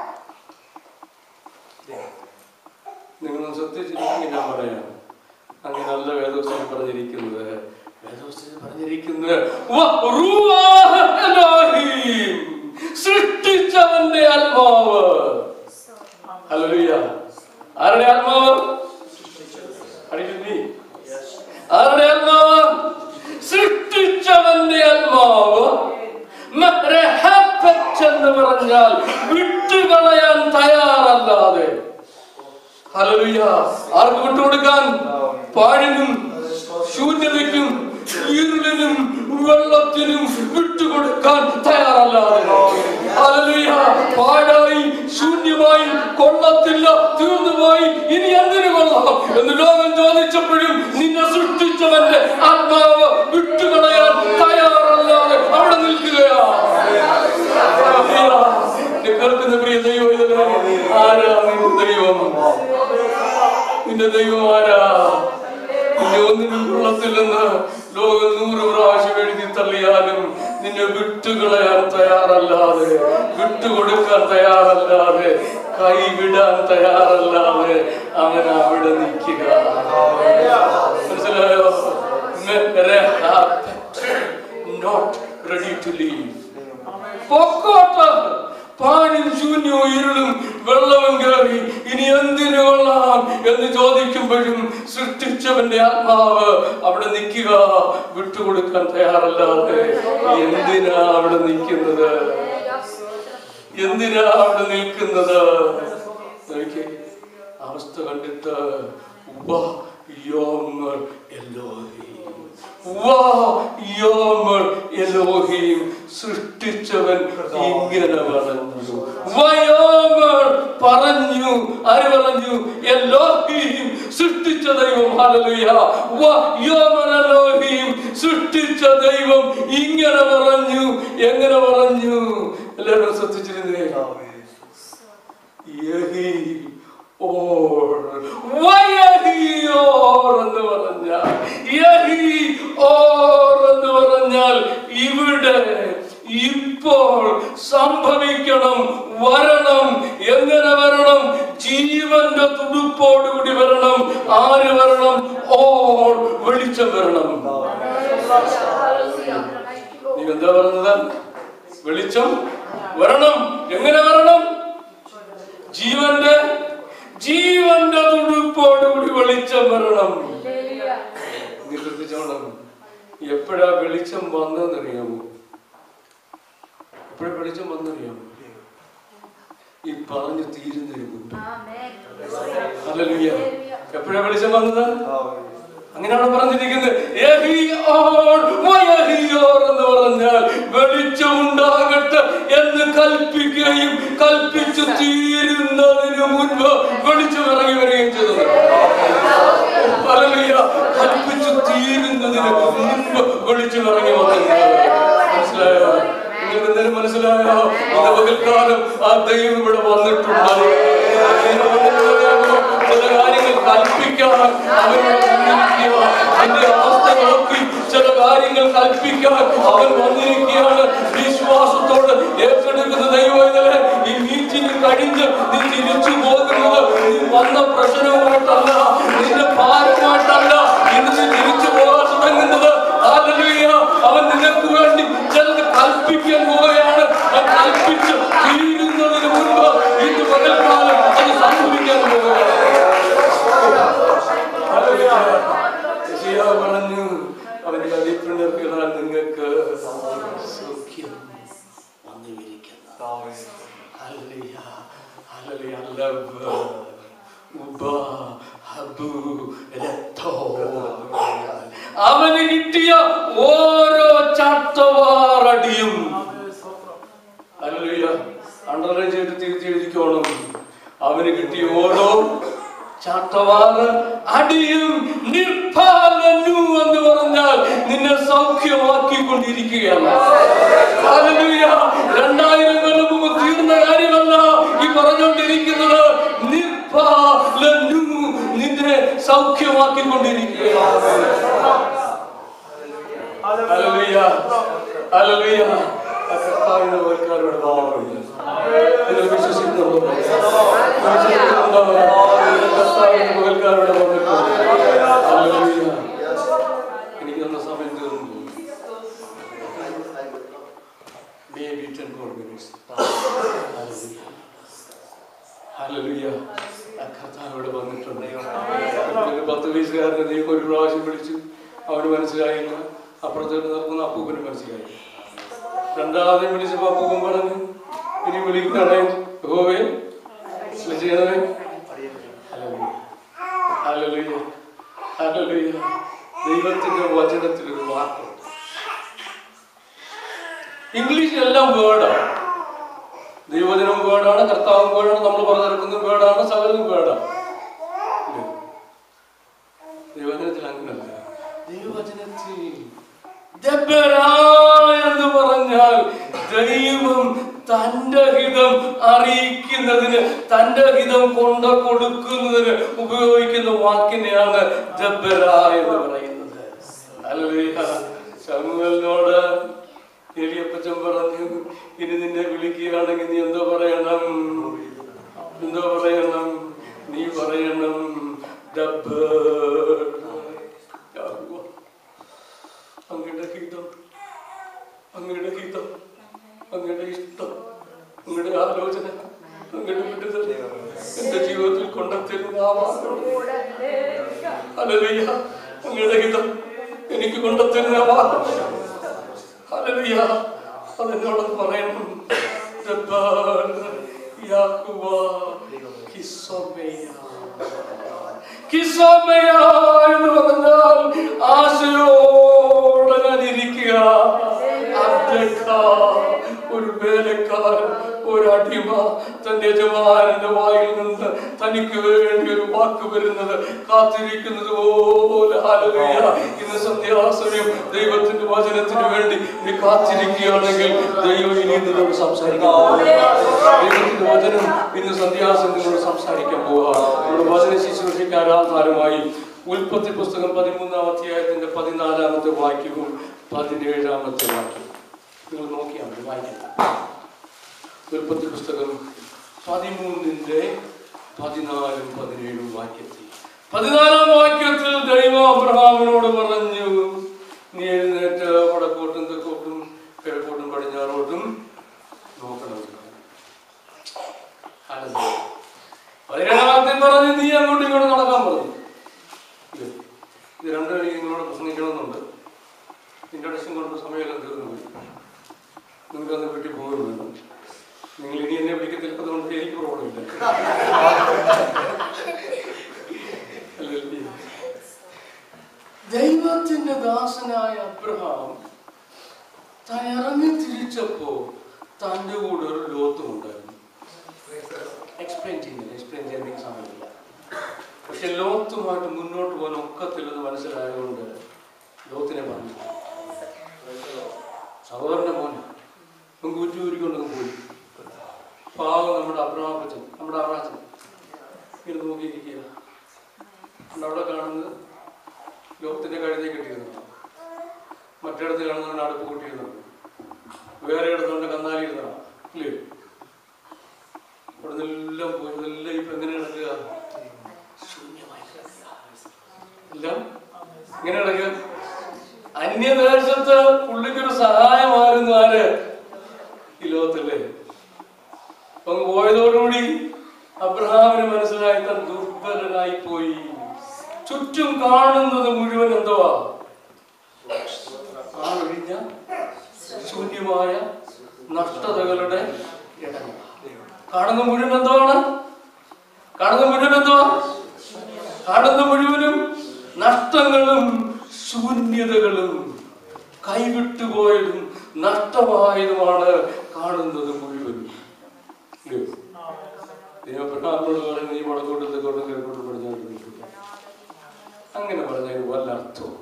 Speaker 2: നിങ്ങളൊന്ന് ശ്രദ്ധിച്ചിട്ടുണ്ടെങ്കിൽ ഞാൻ പറയാം അങ്ങനല്ല വേദോസ്തത്തിൽ പറഞ്ഞിരിക്കുന്നത് വേദോസ്തത്തിൽ പറഞ്ഞിരിക്കുന്നത് വ റൂഹാ എലോഹീം. സൃഷ്ടിച്ചവന്റെ ആത്മാവ് ഹല്ലേലൂയ ആരുടെ ആത്മാവ് അടിക്കുന്നീ ആരുടെ ആത്മാവ് സൃഷ്ടിച്ചവന്റെ ആത്മാവ് മഹ്റഹപ്പറ്റ് എന്ന് പറഞ്ഞാൽ വിട്ടുകളയാൻ തയ്യാറല്ലാതെ ഹല്ലേലൂയ ആർക്ക് വിട്ടുകൊടുക്കാൻ പാഴിനും ശൂന്യതയ്ക്കും ഇരുളിനും വെള്ളത്തിനും വിട്ടുകൊടുക്കാൻ തയ്യാറല്ലാതെ ഹല്ലേലൂയ പാഴായി ശൂന്യമായി കൊള്ളത്തില്ല തീർന്നുപോയി ഇനി എന്തിനു കൊള്ളാം എന്ന് ലോകം ചോദിച്ചപ്പോഴും നിന്നെ സൃഷ്ടിച്ചവന്റെ ആത്മാവ് വിട്ടുകളയാൻ തയ്യാറല്ലാതെ അവിടെ നിൽക്കുകയാ എന്നെ കേൾക്കുന്ന പ്രിയ ദൈവം ഇതിലെ ആരാ നിന്റെ ദൈവം നിന്റെ ദൈവം ആരാ നിന്നെ ഒന്നിനും കൊള്ളത്തില്ലെന്ന് ലോകം നൂറ് പ്രാവശ്യം എഴുതി തള്ളിയാലും നിന്നെ വിട്ടുകളയാൻ തയ്യാറല്ലാതെ വിട്ടുകൊടുക്കാൻ തയ്യാറല്ലാതെ കൈവിടാൻ തയ്യാറല്ലാതെ അവൻ അവിടെ നിൽക്കുക മനസ്സിലായോ നോട്ട് റെഡി ടു ലീവ് പൊക്കോട്ട് പാനും ശൂന്യവും ഇരുളും വെള്ളവും കയറി ഇനി എന്തിനു കൊള്ളാം എന്ന് ചോദിക്കുമ്പോഴും സൃഷ്ടിച്ചവന്റെ ആത്മാവ് അവിടെ നിൽക്കുക വിട്ടുകൊടുക്കാൻ തയ്യാറല്ലാതെ എന്തിനാ അവിടെ നിൽക്കുന്നത് എന്തിനാ അവിടെ നിൽക്കുന്നത് നോക്കിയേ, അവസ്ഥ കണ്ടിട്ട് വാ യോമർ എലോഹീം. വാ യോമർ എലോഹീം. സൃഷ്ടിച്ചവൻ ഇങ്ങനെ പറഞ്ഞു വയോമർ പറഞ്ഞു ആര് പറഞ്ഞു എലോഹീം സൃഷ്ടിച്ച ദൈവം ഹല്ലേലൂയ വയോമർ എലോഹീം സൃഷ്ടിച്ച ദൈവം ഇങ്ങനെ പറഞ്ഞു എങ്ങനെ പറഞ്ഞു എല്ലാവരും ശ്രദ്ധിച്ചിരുന്നേ യഹി ഓർ വയഹി ഓർ എന്ന് പറഞ്ഞാൽ യഹി ഓർ എന്ന് പറഞ്ഞാൽ ഇവിടെ ഇപ്പോൾ സംഭവിക്കണം വരണം എങ്ങനെ വരണം ജീവന്റെ തുടുപ്പോടുകൂടി വരണം ആര് വരണം ഓർ വെളിച്ചം വരണം നീ എന്താ പറഞ്ഞത് വെളിച്ചം വരണം എങ്ങനെ വരണം ജീവന്റെ ജീവന്റെ തുടുപ്പോടുകൂടി വെളിച്ചം വരണം നീ ശ്രദ്ധിച്ചോണം എപ്പോഴാ വെളിച്ചം വന്നതെന്നറിയാമോ എപ്പോഴാ വെളിച്ചം വന്നറിയാമോ ഈ പറഞ്ഞു തീരുന്നതിന് മുമ്പ് ഹല്ലേലൂയ എപ്പോഴാ വെളിച്ചം വന്നത് അങ്ങനെയാണ് പറഞ്ഞിരിക്കുന്നത് "യഹി ഓർ വയഹി ഓർ" എന്ന് പറഞ്ഞാൽ വെളിച്ചം ഉണ്ടാകട്ടെ എന്ന് കൽപ്പിക്കുകയും കൽപ്പിച്ചു തീരുന്നതിന് മുൻപ് വെളിച്ചം ഇറങ്ങി വരികയും ചെയ്തത് ഹല്ലേലൂയ. കൽപ്പിച്ചു തീരുന്നതിന് മുൻപ് വെളിച്ചം ഇറങ്ങി വന്നത് മനസ്സിലായോ നിങ്ങൾക്ക് എന്തെങ്കിലും മനസ്സിലായോ ഇന്ന് പകൽക്കാലം ആ ദൈവം ഇവിടെ വന്നിട്ടുണ്ട് ചില കാര്യങ്ങൾ കൽപ്പിക്കാൻ അവൻ വന്നിരിക്കുക എന്റെ അവസ്ഥ നോക്കി ചില കാര്യങ്ങൾ കൽപ്പിക്കാൻ അവൻ വന്നിരിക്കുകയാണ് വിശ്വാസത്തോട് ഏറ്റെടുക്കുന്ന ദൈവം ഇന്നലെ ഈ മീറ്റിംഗ് കഴിഞ്ഞ് നീ തിരിച്ചു പോകുന്നത് നീ വന്ന പ്രശ്നവുമായിട്ടല്ല നിന്റെ ഭാരമായിട്ടല്ല ഇന്ന് നീ തിരിച്ചു പോകാൻ തുടങ്ങുന്നത് ഹല്ലേലൂയ. അവൻ നിനക്ക് വേണ്ടി ചിലത് കൽപ്പിക്കാൻ പോവുകയാണ് അവൻ കൽപ്പിച്ച് തീരുന്നതിന് മുൻപ് ഇന്ന് പകൽക്കാലം അത് സംഭവിക്കാൻ പോവുകയാണ് ഹല്ലേലൂയ. യെശയ്യാ പറഞ്ഞു അവന്റെ അടിപ്പിണർകളാൽ നിങ്ങൾക്ക് സൗഖ്യം വന്നുവിരിക്കുന്ന ഹല്ലേലൂയ. ഹല്ലേലൂയ. ലവ്, ഉപ, ഹബു, രക്തോ. അവന് കിട്ടിയ ഓരോ ചട്ടവാറടിയും ഹല്ലേലൂയ. അണ്ടർലൈൻ ചെയ്ത് തിരിച്ച് എഴുതിക്കോണം അവന് കിട്ടിയ ഓരോ ചാട്ടവാറ് അടിയും നിർഭാലനു എന്ന് പറഞ്ഞാൽ നിന്നെ സൗഖ്യമാക്കിക്കൊണ്ടിരിക്കുകയാണ് ഹല്ലേലൂയ. രണ്ടായിരം കൊല്ലം മുമ്പ് തീർന്ന കാര്യമല്ല ഈ പറഞ്ഞുകൊണ്ടിരിക്കുന്നത് നിർഭാലനു നിന്നെ സൗഖ്യമാക്കിക്കൊണ്ടിരിക്കുകയാണ് ഹല്ലേലൂയ. ഹല്ലേലൂയ. ആ കർത്താവിന്റെ വേൽക്കാരോട് പാവമുണ്ട്. നിങ്ങൾ വിശ്വസിക്കുന്നുണ്ടോ? വിശ്വസിക്കുന്നുണ്ടോ? കർത്താവിന്റെ വേൽക്കാരോട് വന്നിട്ടുണ്ട്. ഹല്ലേലൂയ. എനിക്ക് തന്ന സമയം തീർന്നു Maybe 10 more minutes. Hallelujah. Hallelujah. ആ കർത്താവ് വന്നിട്ടുണ്ട് ഒരു പത്ത് വയസ്സുകാരനെ ദൈവം ഒരു പ്രാവശ്യം വിളിച്ചു അവന് മനസ്സിലായില്ല അപ്പുറത്തോട്ട് നിൽക്കുന്ന അപ്പൂപ്പന് മനസ്സിലായി രണ്ടാമതും വിളിച്ചപ്പോ അപ്പൂപ്പൻ പറഞ്ഞു ഇനി വിളിക്കണേ ഹോവേ ചെയ്യണമേ ഹല്ലേലൂയ. ഹല്ലേലൂയ. ഹല്ലേലൂയ. ദൈവത്തിന്റെ വചനത്തിൽ ഒരു വാക്കുണ്ട് ഇംഗ്ലീഷിലെല്ലാം വേർഡാണ് ദൈവവചനം വേർഡാണ് കർത്താവും വേർഡാണ് നമ്മൾ പറഞ്ഞിറക്കുന്ന വേർഡാണ് സകലവും വേർഡാണ് ഇല്ലേ? ദൈവവചനത്തിൽ അങ്ങനല്ല ദൈവവചനത്തിൽ ദെബരാ എന്ന് പറഞ്ഞാൽ ദൈവം തന്റെ ഹിതം അറിയിക്കുന്നതിന് തന്റെ ഹിതം കൊണ്ട് കൊടുക്കുന്നതിന് ഉപയോഗിക്കുന്ന വാക്കിനെയാണ് ദബ്ബര എന്ന് പറയുന്നത് ഹല്ലേലൂയ. ശമൂവേലിനോട് എലിയപ്പച്ചൻ പറഞ്ഞു ഇനി നിന്നെ വിളിക്കുകയാണെങ്കിൽ നീ എന്തോ പറയണം എന്തോ പറയണം നീ പറയണം ദബ്ബർ യാഹൂവ. അങ്ങയുടെ ഹിതം അങ്ങയുടെ ഹിതം അങ്ങയുടെ ഇഷ്ടം അങ്ങയുടെ ആലോചന അങ്ങയുടെ വിടുതൽ എന്റെ ജീവിതത്തിൽ കൊണ്ടെത്തിരുന്ന ആ വാക്കുകൾ ഹല്ലേലൂയ. അങ്ങയുടെ ഹിതം എനിക്ക് കൊണ്ടെത്തിരുന്ന ആ വാക്കുകൾ ഹല്ലേലൂയ. അതെന്നോടൊന്ന് പറയണം ജബ്ബാർ യാഹൂവ കിസ്സോമേയ കിസ്സോമേയ എന്ന് പറഞ്ഞാൽ ആശയോടെ ഞാൻ ഇരിക്കുക അബ്ദക്ക, ഒരു വേലക്കാരൻ ഒരു അടിമ തന്റെ യജമാനന്റെ വായിൽ നിന്ന് തനിക്ക് വേണ്ടി ഒരു വാക്ക് വരുന്നത് കാത്തിരിക്കുന്നത് പോലെ ഹല്ലേലൂയ. ഇന്ന് സന്ധ്യാസമയം ദൈവത്തിന്റെ വചനത്തിന് വേണ്ടി നീ കാത്തിരിക്കുകയാണെങ്കിൽ ദൈവം ഇനി നിന്നോട് സംസാരിക്കാൻ പോവുക. ദൈവത്തിന്റെ വചനം ഇന്ന് സന്ധ്യാസമയം നിന്നോട് സംസാരിക്കാൻ പോവുക നമ്മുടെ വചന ശുശ്രൂഷയ്ക്ക് ആരാധാരമായി ഉൽപ്പത്തി പുസ്തകം പതിമൂന്നാം അധ്യായത്തിന്റെ പതിനാലാമത്തെ വാക്യവും പതിനേഴാമത്തെ വാക്യവും നിങ്ങൾ നോക്കിയാൽ മതി വായിക്കാം ഉൽപ്പത്തി പുസ്തകം പതിമൂന്നിന്റെ പതിനാലും പതിനേഴും വാക്യത്തിൽ പതിനാലാം വാക്യത്തിൽ ദൈവം അബ്രഹാമിനോട് പറഞ്ഞു നീ എഴുന്നേറ്റ് വടക്കോട്ടും തെക്കോട്ടും കിഴക്കോട്ടും പടിഞ്ഞാറോട്ടും നോക്കണം ഹല്ലേലൂയ. പതിനേഴാം വാക്യം പറഞ്ഞു നീ അങ്ങോട്ടും ഇങ്ങോട്ടും നടക്കാൻ പറഞ്ഞു ഇല്ലേ? ഇത് രണ്ടു എനിക്ക് നിങ്ങളോട് പ്രസംഗിക്കണമെന്നുണ്ട് ഇൻട്രൊഡക്ഷൻ കൊണ്ട് സമയമെല്ലാം തീർന്നു പോയി നിങ്ങൾക്കന്ന് വീട്ടിൽ പോകുകയും വേണം നിങ്ങൾ ഇനി എന്നെ വിളിക്കത്തില്ല കൊണ്ട് എനിക്ക് പ്രോബ്ലമില്ല ഹല്ലേലൂയ. ദൈവത്തിന്റെ ദാസനായ അബ്രഹാം താൻ ഇറങ്ങി തിരിച്ചപ്പോ തന്റെ കൂടെ ഒരു ലോത്തും ഉണ്ടായിരുന്നു എക്സ്പ്ലെയിൻ ചെയ്യുന്നില്ല എക്സ്പ്ലെയിൻ ചെയ്യാൻ എനിക്ക് സമയമില്ല പക്ഷെ ലോത്തുമായിട്ട് മുന്നോട്ട് പോകാൻ ഒക്കത്തില്ലെന്ന് മനസ്സിലായതുകൊണ്ട് ലോത്തിനെ പറഞ്ഞു സഹോദരന്റെ മോനെ നമുക്ക് ഉറ്റൂരിക്കൊണ്ടങ്ങ് പോയി പാവം നമ്മുടെ അബ്രഹാപ്പച്ചൻ നമ്മുടെ അറാച്ചൻ ഇങ്ങനെ നോക്കിയിരിക്കുക അതുകൊണ്ട് അവിടെ കാണുന്നത് ലോകത്തിന്റെ കഴുതയെ കെട്ടിയിരുന്നതാണ് മറ്റിടത്ത് കാണുന്നവൻ അടുപ്പ് കൂട്ടിയിരുന്നത് വേറെ ഇടത്തുകൊണ്ട് കന്നാലി ഇരുന്നതാണ് ഇല്ലേ അവിടെ നിന്നെല്ലാം പോയി ഇതെല്ലാം ഇപ്പൊ എങ്ങനെ നടക്കുക ഇല്ല ഇങ്ങനെ കിടക്കുക അന്യദേശത്ത് പുള്ളിക്കൊരു സഹായമായിരുന്നു ആര് ഈ ലോകത്തല്ലേ അപ്പൊ അങ്ങ് പോയതോടുകൂടി അബ്രഹാമിന് മനസ്സിലായി താൻ ദുർബലനായി പോയി ചുറ്റും കാണുന്നത് മുഴുവൻ എന്തുവാ ആളൊഴിഞ്ഞ ശൂന്യമായ നഷ്ടതകളുടെ ഇടങ്ങൾ കാണുന്ന മുഴുവൻ എന്തുവാണ് കാണുന്ന മുഴുവൻ എന്തുവാ കാണുന്ന മുഴുവനും നഷ്ടങ്ങളും ശൂന്യതകളും കൈവിട്ടുപോയതും നഷ്ടമായതുമാണ് കാണുന്നത് മുഴുവൻ ഇല്ലയോ? ദൈവപ്പെട്ടാളോട് പറയുന്നത് നീ വടക്കോട്ട് തെക്കോട്ട് കിഴക്കോട്ട് പടിഞ്ഞാട്ട് നിൽക്കുക അങ്ങനെ പറഞ്ഞതിന് വല്ല അർത്ഥവും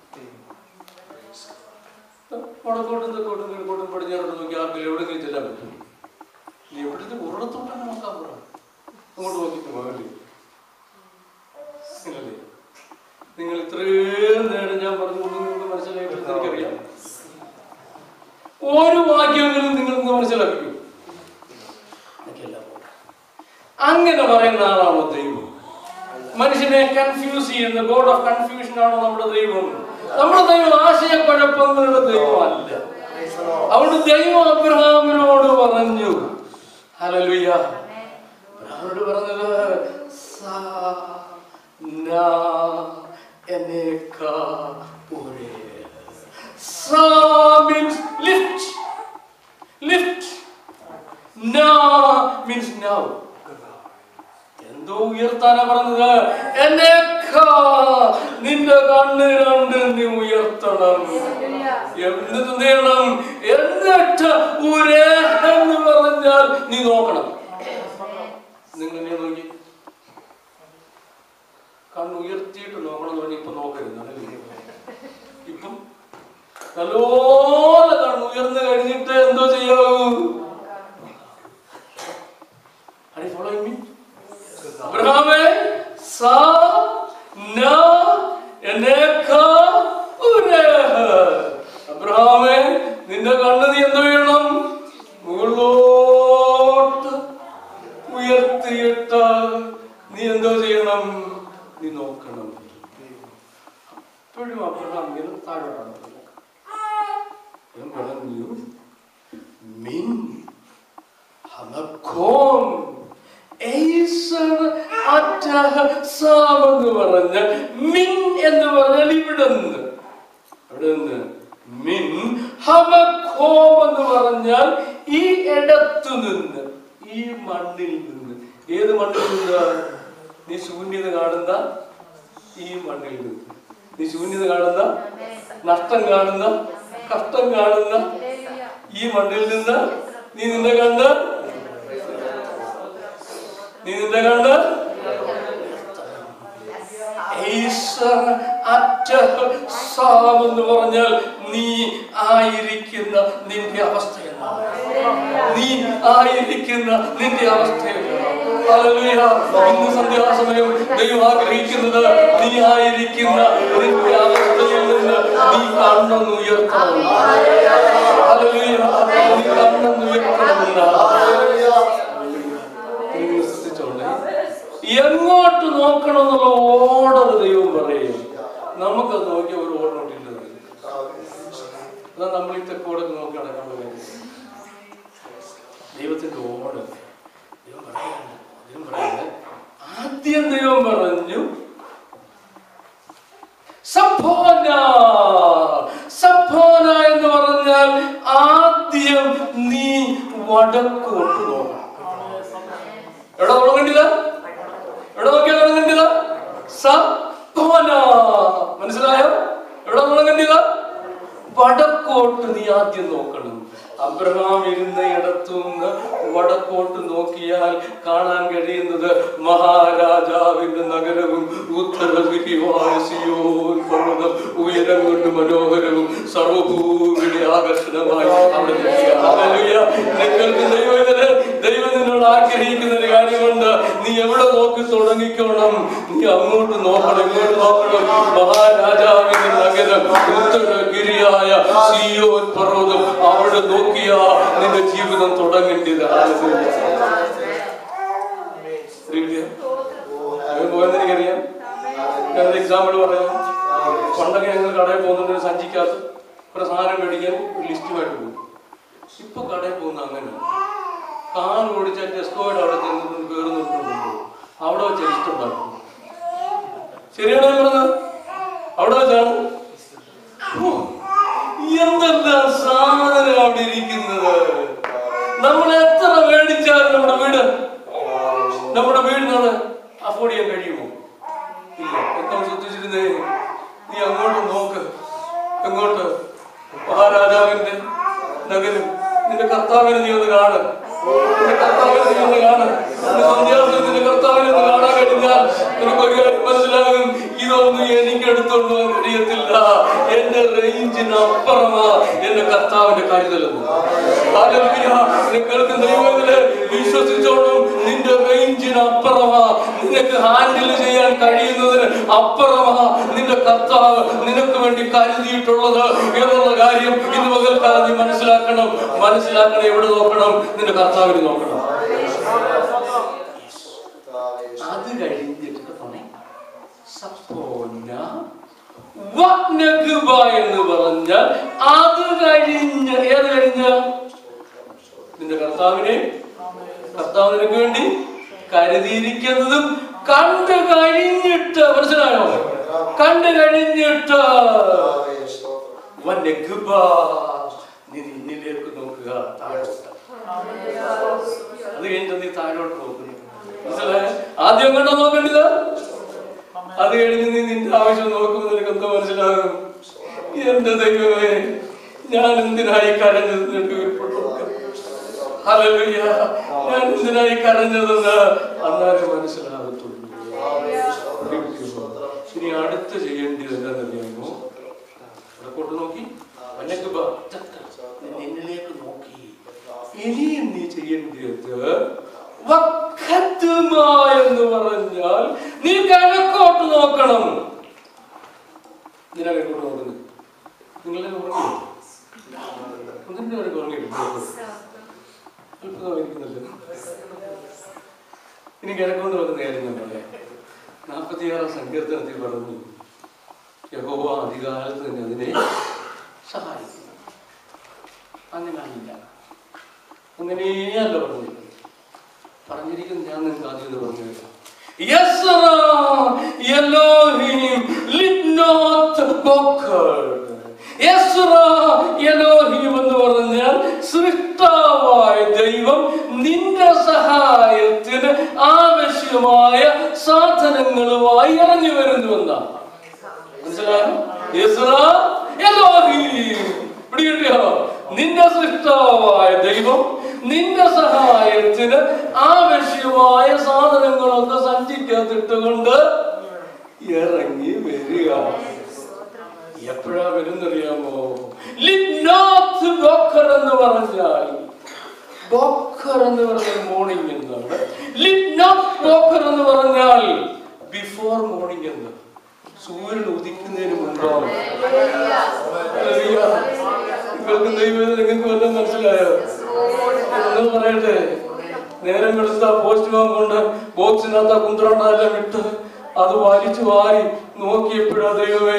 Speaker 2: വടക്കോട്ടും തെക്കോട്ടും കിഴക്കോട്ടും പടിഞ്ഞാറോട്ടും നോക്കി ആർക്കെങ്കിലും എവിടെയെങ്കിലും ചെല്ലാൻ പറ്റും നീ എവിടുത്തെ ഉറടത്തോട്ട് തന്നെ നോക്കാൻ പറ അങ്ങോട്ട് നോക്കിയിട്ട് പോകല്ലേ ഇല്ലല്ലേ നിങ്ങൾ ഇത്രയും നേരം ഞാൻ പറഞ്ഞു നിങ്ങൾക്ക് മനസ്സിലായിട്ട് എനിക്കറിയാം ഓരോ വാക്യങ്ങളും നിങ്ങൾക്ക് മനസ്സിലാക്കിക്കും എനിക്കെല്ലാം പോട്ടെ. അങ്ങനെ പറയുന്ന ആളാണോ ദൈവം മനുഷ്യനെ കൺഫ്യൂസ് ചെയ്യുന്ന ഗോഡ് ഓഫ് കൺഫ്യൂഷൻ ആണോ നമ്മുടെ ദൈവം നമ്മുടെ ദൈവം ആശയക്കുഴപ്പങ്ങളുടെ ദൈവമല്ല അവിടെ ദൈവം അബ്രഹാമിനോട് പറഞ്ഞു ഹല്ലേലൂയ അബ്രഹാമിനോട് പറഞ്ഞത് സാ നാ എനേക്ക ഒരേ സാ means lift lift na means now എന്തോ ഉയർത്താനാ പറഞ്ഞത് എന്നെ നിന്റെ കണ്ണ് രണ്ട് നീ ഉയർത്തണം എന്നിട്ട് എന്ത് ചെയ്യണം എന്നിട്ട് ഒരേ എന്ന് പറഞ്ഞാൽ നീ നോക്കണം നിങ്ങൾ എന്നെ നോക്കി കണ്ണ് ഉയർത്തിയിട്ട് നോക്കണം എന്ന് പറഞ്ഞാൽ ഇപ്പൊ നോക്കരുത് അതല്ലേ? ഇപ്പം നല്ലോണം കണ്ണ് ഉയർന്നു കഴിഞ്ഞിട്ട് എന്തോ ചെയ്യാവൂ Are you following me? അബ്രഹാമേ സാ ന എനേക്ക ഉരേഹ. അബ്രഹാമേ നിന്റെ കണ്ണ് നീ എന്ത് ചെയ്യണം മുകളിലോട്ട് ഉയർത്തിയിട്ട് നീ എന്തോ ചെയ്യണം നീ നോക്കണം അപ്പോഴും അബ്രഹാം ഇങ്ങനെ താഴോട്ടാണ് നോക്കുന്നത്. ഞാൻ പറഞ്ഞു മിൻ ഹമക്കോം ഏസർ അറ്റഹ സാം എന്ന് പറഞ്ഞ മിൻ എന്ന് പറഞ്ഞാൽ ഇവിടെ നിന്ന് അവിടെ നിന്ന് മിൻ ഹമക്കോം എന്ന് പറഞ്ഞാൽ ഈ ഇടത്തു നിന്ന് ഈ മണ്ണിൽ നിന്ന് ഏത് മണ്ണിൽ നിന്ന് നീ ശൂന്യത കാണുന്ന ഈ മണ്ണിൽ നിന്ന് നീ ശൂന്യത കാണുന്ന നഷ്ടം കാണുന്ന കഷ്ടം കാണുന്ന ഈ മണ്ണിൽ നിന്ന് നീ നിന്റെ കണ്ട് നീ നിന്റെ കണ്ട് ഈശ്വര അറ്റ സാം എന്ന് പറഞ്ഞാൽ നീ ആയിരിക്കുന്ന നിന്റെ അവസ്ഥ എന്താണ് നീ ആയിരിക്കുന്ന നിന്റെ അവസ്ഥ എന്താണ് ഹല്ലേലൂയ. ഇന്ന് സന്ധ്യാസമയം ദൈവം ആഗ്രഹിക്കുന്നത് നീ ആയിരിക്കുന്ന നിന്റെ അവസ്ഥയിൽ നിന്ന് നീ കണ്ണൊന്ന് ഉയർത്തണം ഹല്ലേലൂയ. നീ കണ്ണൊന്ന് ഉയർത്തണമെന്നാണ് നിങ്ങൾ ശ്രദ്ധിച്ചോളെ എങ്ങോട്ട് നോക്കണം എന്നുള്ള ഓർഡർ ദൈവം പറയും നമുക്കത് നോക്കിയ ഒരു ഓർഡർ ഇട്ടില്ല അതാ നമ്മൾ ഈ തെക്കോടൊക്കെ നോക്കുകയാണ് നമ്മുടെ കാര്യം ദൈവത്തിന്റെ ഓർഡർ ദൈവം പറയാണ് ദൈവം പറയുന്നത് ആദ്യം ദൈവം പറഞ്ഞു സഫോന സഫോന എന്ന് പറഞ്ഞാൽ ആദ്യം നീ വടക്കോട്ട് നോക്കണം എവിടെ തുടങ്ങേണ്ടത് എവിടെ നോക്കിയാൽ തുടങ്ങേണ്ടത് സഫോന മനസ്സിലായോ എവിടെ തുടങ്ങേണ്ടത് വടക്കോട്ട് നീ ആദ്യം നോക്കണം അബ്രഹാം ഇരുന്ന ഇടത്തുനിന്ന് വടക്കോട്ട് നോക്കിയാൽ കാണാൻ കഴിയുന്നത് മഹാരാജാവിന്റെ നഗരവും ഉത്തരവിരിവായ സിയോൻ പർവ്വതം ഉയരം കൊണ്ട് മനോഹരവും സർവഭൂമിയുടെ ആകർഷണമായി അവിടെ നിൽക്കുക. ഹല്ലേലൂയ. നിങ്ങൾക്ക് ദൈവത്തിന് ദൈവം നിന്നോട് ആഗ്രഹിക്കുന്ന ഒരു കാര്യമുണ്ട് നീ എവിടെ നോക്കി തുടങ്ങിക്കോണം നീ അങ്ങോട്ട് നോക്കണം ഇങ്ങോട്ട് നോക്കണം മഹാരാജാവിന്റെ നഗരം ഉത്തരഗിരിയായ സിയോൻ പർവ്വതം അവിടെ നോക്കിയാ നിന്റെ ജീവിതം തുടങ്ങേണ്ടത് പോയെന്ന് എനിക്കറിയാം ഞാനൊരു എക്സാമ്പിൾ പറയാം പണ്ടൊക്കെ ഞങ്ങൾ കടയിൽ പോകുന്നുണ്ട് സഞ്ചിക്കകത്ത് ഒരു സാധനം മേടിക്കാൻ ഒരു ലിസ്റ്റുമായിട്ട് പോകും ഇപ്പൊ കടയിൽ പോകുന്ന അങ്ങനെ കാർ ഓടിച്ച ടെസ്കോയുടെ അവിടെ ചെന്ന് കയറി നിൽക്കുന്നുണ്ട് അവിടെ വെച്ച് ലിസ്റ്റ് ഉണ്ടാക്കും ശരിയാണോ ഞാൻ പറഞ്ഞത് അവിടെ വെച്ചാണ് ഓ, എന്തെല്ലാം സാധനം അവിടെ ഇരിക്കുന്നത് നമ്മൾ എത്ര മേടിച്ചാലും നമ്മുടെ വീട് നമ്മുടെ വീടിനത് അഫോർഡ് ചെയ്യാൻ കഴിയുമോ ഇല്ല എന്താ ശ്രദ്ധിച്ചിരുന്നേ നീ അങ്ങോട്ട് നോക്ക് എങ്ങോട്ട് മഹാരാജാവിന്റെ നഗരം നിന്റെ കർത്താവിനെ നീ ഒന്ന് കാണ് നിന്റെ കർത്താവിനെ നീ ഒന്ന് കാണ് ഇന്ന് സന്ധ്യാസത്തിൽ നിന്റെ കർത്താവിനെ ഒന്ന് കാണാൻ കഴിഞ്ഞാൽ നിനക്കൊരു കാര്യം മനസ്സിലാകും ഇതൊന്നും എനിക്ക് എടുത്തോണ്ട് പോകാൻ കഴിയത്തില്ല എന്റെ റേഞ്ചിന് അപ്പുറമാ എന്റെ കർത്താവിന്റെ കരുതലെന്ന് ഹല്ലേലൂയ. നീ കേൾക്കുന്ന ദൈവത്തില് വിശ്വസിച്ചോളും നിന്റെ റേഞ്ചിന് അപ്പുറമാ നിനക്ക് ഹാൻഡിൽ ചെയ്യാൻ കഴിയുന്നതിന് അപ്പുറമാ നിന്റെ കർത്താവ് നിനക്ക് വേണ്ടി കരുതിയിട്ടുള്ളത് എന്നുള്ള കാര്യം ഇന്ന് പകൽക്കാലം നീ മനസ്സിലാക്കണം മനസ്സിലാക്കണം എവിടെ നോക്കണം നിന്റെ കർത്താവിനെ നോക്കണം അത് കഴിഞ്ഞിട്ട് പറഞ്ഞേ സപ്പോന വഗ്നഗുബ എന്ന് പറഞ്ഞാൽ അത് കഴിഞ്ഞ് ഏത് കഴിഞ്ഞ നിന്റെ കർത്താവിനെ കർത്താവ് നിനക്ക് വേണ്ടി കരുതിയിരിക്കുന്നതും കണ്ടു കഴിഞ്ഞിട്ട് മനസ്സിലായോ കണ്ടു കഴിഞ്ഞിട്ട് വന്യഗുബ നീ നിന്നിലേക്ക് നോക്കുക താഴോട്ട് അത് കഴിഞ്ഞിട്ട് നീ താഴോട്ട് നോക്കുന്നു മനസ്സിലായോ ആദ്യം കണ്ടോ നോക്കേണ്ടത് അത് കഴിഞ്ഞ് നീ നിന്റെ ആവശ്യം നോക്കുമ്പോൾ നിനക്ക് എന്തോ മനസ്സിലാകും എന്റെ ദൈവമേ ഞാൻ എന്തിനായി കരഞ്ഞത് നിനക്ക് വെളിപ്പെട്ടു ഹല്ലേലൂയ ഞാൻ എന്തിനായി കരഞ്ഞതെന്ന് അന്നാലും മനസ്സിലാകത്തുള്ളൂ ഇനി അടുത്ത് ചെയ്യേണ്ടത് എന്താണെന്നറിയാമോ വടക്കോട്ട് നോക്കി വന്നക്ക് ബാ. ചക്ക. നിന്നിലേക്ക് നോക്കി ഇനിയും നീ ചെയ്യേണ്ടത് വഖത്തുമ എന്ന് പറഞ്ഞാൽ നീ കിഴക്കോട്ട് നോക്കണം എന്തിനാ കിഴക്കോട്ട് നോക്കുന്നത് നിങ്ങളെ ഉറങ്ങിയോ ഒന്നിന്റെ വരെ ഉറങ്ങിയിട്ടില്ല അത്ഭുതമായിരിക്കുന്നല്ലോ ഇനി കിഴക്കൊണ്ട് വരുന്ന കാര്യം ഞാൻ പറയാം നാൽപ്പത്തിയാറാം സങ്കീർത്തനത്തിൽ പറഞ്ഞു യഹോവ അധികാലത്ത് തന്നെ അതിനെ സഹായിക്കും അങ്ങനെയല്ല അങ്ങനെയല്ല പറഞ്ഞിരിക്കുന്നത് പറഞ്ഞിരിക്കുന്നത് ഞാൻ നിങ്ങൾക്ക് ആദ്യം ഒന്ന് പറഞ്ഞു തരാം യസ്ര എലോഹിം ലിബ്നോത്ത് ബൊക്കർഡ്. യസ്ര എലോഹിം എന്ന് പറഞ്ഞാൽ സൃഷ്ടാവായ ദൈവം നിന്റെ സഹായത്തിന് ആവശ്യമായ സാധനങ്ങളുമായി ഇറങ്ങി വരുന്നുവെന്നാണ് മനസ്സിലായോ യസ്ര എലോഹിം പിടികിട്ടിയോ നിന്റെ സൃഷ്ടാവായ ദൈവം നിന്റെ സഹായത്തിന് ആവശ്യമായ സാധനങ്ങളൊക്കെ സഞ്ചിക്കകത്തിട്ടുകൊണ്ട് ഇറങ്ങി വരിക എപ്പോഴാ വരുന്നറിയാമോ ലിബ്നാത്ത് ബോക്കർ എന്ന് പറഞ്ഞാൽ ബോക്കർ എന്ന് പറഞ്ഞാൽ മോർണിംഗ് എന്നാണ് ലിബ്നാത്ത് ബോക്കർ എന്ന് പറഞ്ഞാൽ ബിഫോർ മോർണിംഗ് എന്ന് സൂര്യൻ ഉദിക്കുന്നതിന് മുമ്പാണ് ഹല്ലേലൂയ. നിങ്ങൾക്ക് ദൈവം നിങ്ങൾക്ക് വല്ലതും മനസ്സിലായോ എന്ന് പറയട്ടെ നേരം വെളുത്ത പോസ്റ്റ് മാൻ കൊണ്ട് ബോക്സിനകത്ത് കുന്ത്രണ്ടെല്ലാം ഇട്ട് അത് വലിച്ചു വാരി നോക്കിയപ്പോഴാ ദൈവമേ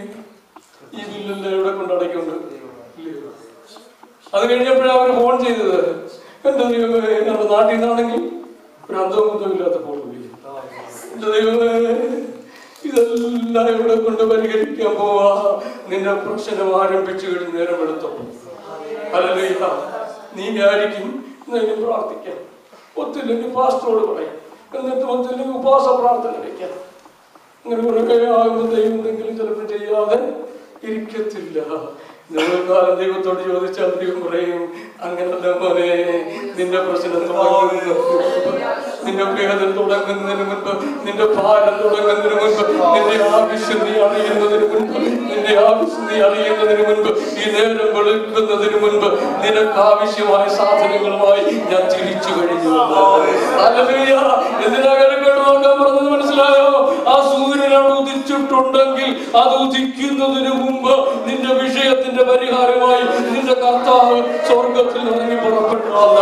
Speaker 2: ഈ ബില്ലല്ലേ ഇവിടെ കൊണ്ട് അടയ്ക്കുന്നുണ്ട് ഇല്ലയോ? അത് കഴിഞ്ഞപ്പോഴാണ് അവർ ഫോൺ ചെയ്തത് എന്റെ ദൈവമേ നമ്മുടെ നാട്ടിൽ നിന്നാണെങ്കിൽ ഒരു അന്തവും കുന്തവും ഇല്ലാത്ത ഫോൺ വിളി എന്റെ ദൈവമേ ഇതെല്ലാം ഇവിടെ കൊണ്ട് പരിഹരിക്കാൻ പോവാ നിന്റെ പ്രശ്നം ആരംഭിച്ചു കഴിഞ്ഞ് നേരം എടുത്തോ അല്ലല്ല നീ വിചാരിക്കും എന്തെങ്കിലും പ്രാർത്ഥിക്കാം ഒത്തില്ലെങ്കിൽ പാസ്റ്ററോട് പറയാം എന്നിട്ട് ഒത്തില്ലെങ്കിൽ ഉപവാസ പ്രാർത്ഥന കഴിക്കാം അങ്ങനെ കുറേ ആകുമ്പോൾ ദൈവം എന്തെങ്കിലും ചിലപ്പോൾ ചെയ്യാതെ ഇരിക്കത്തില്ല കാലം ദൈവത്തോട് ചോദിച്ചാൽ ദൈവം പറയും അങ്ങനല്ല മോനെ നിന്റെ പ്രശ്നം തുടങ്ങുന്നതിന് മുൻപ് നിന്റെ വേദന തുടങ്ങുന്നതിന് മുൻപ് നിന്റെ ഭാരം തുടങ്ങുന്നതിന് മുൻപ് നിന്റെ ആവശ്യം നീ അറിയുന്നതിന് മുൻപ് നിന്റെ ആവശ്യം നീ അറിയുന്നതിന് മുൻപ് ഈ നേരം വെളുക്കുന്നതിന് മുൻപ് നിനക്ക് ആവശ്യമായ സാധനങ്ങളുമായി ഞാൻ തിരിച്ചു കഴിഞ്ഞു ഹല്ലേലൂയ. എന്തിനാ കിഴക്കോട്ട് നോക്കാൻ പറഞ്ഞത് മനസ്സിലായോ ആ സൂര്യൻ അവിടെ ഉദിച്ചിട്ടുണ്ടെങ്കിൽ അത് ഉദിക്കുന്നതിന് മുമ്പ് നിന്റെ വിഷയത്തിന്റെ പരിഹാരമായി നിന്റെ കർത്താവ് സ്വർഗത്തിൽ ഇറങ്ങി പുറപ്പെട്ടു വന്ന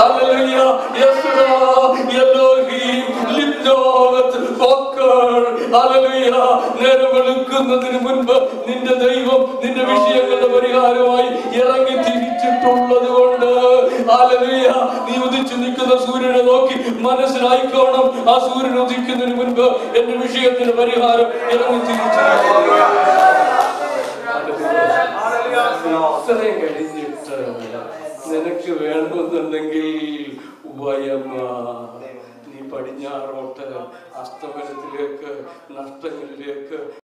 Speaker 2: ഹല്ലേലൂയ. യെസ്രാ, എലോഹീം, ലിബ്നോത്ത്, ബോക്കർ ഹല്ലേലൂയ നേരം വെളുക്കുന്നതിന് മുൻപ് നിന്റെ ദൈവം നിന്റെ വിഷയങ്ങളുടെ പരിഹാരമായി ഇറങ്ങി തിരിച്ചിട്ടുള്ളത് കൊണ്ട് ഹല്ലേലൂയ നീ ഉദിച്ചു നിൽക്കുന്ന സൂര്യനെ നോക്കി മനസ്സിലായിക്കോണം ആ സൂര്യൻ ഉദിക്കുന്നതിന് മുൻപ് എന്റെ വിഷയത്തിന് പരിഹാരം ഇറങ്ങി തിരിച്ചിട്ടുണ്ട് ഇത്രയും കഴിഞ്ഞിട്ട് നിനക്ക് വേണമെന്നുണ്ടെങ്കിൽ വയമ്മ നീ പടിഞ്ഞാറോട്ട് അസ്തമനത്തിലേക്ക് നഷ്ടങ്ങളിലേക്ക്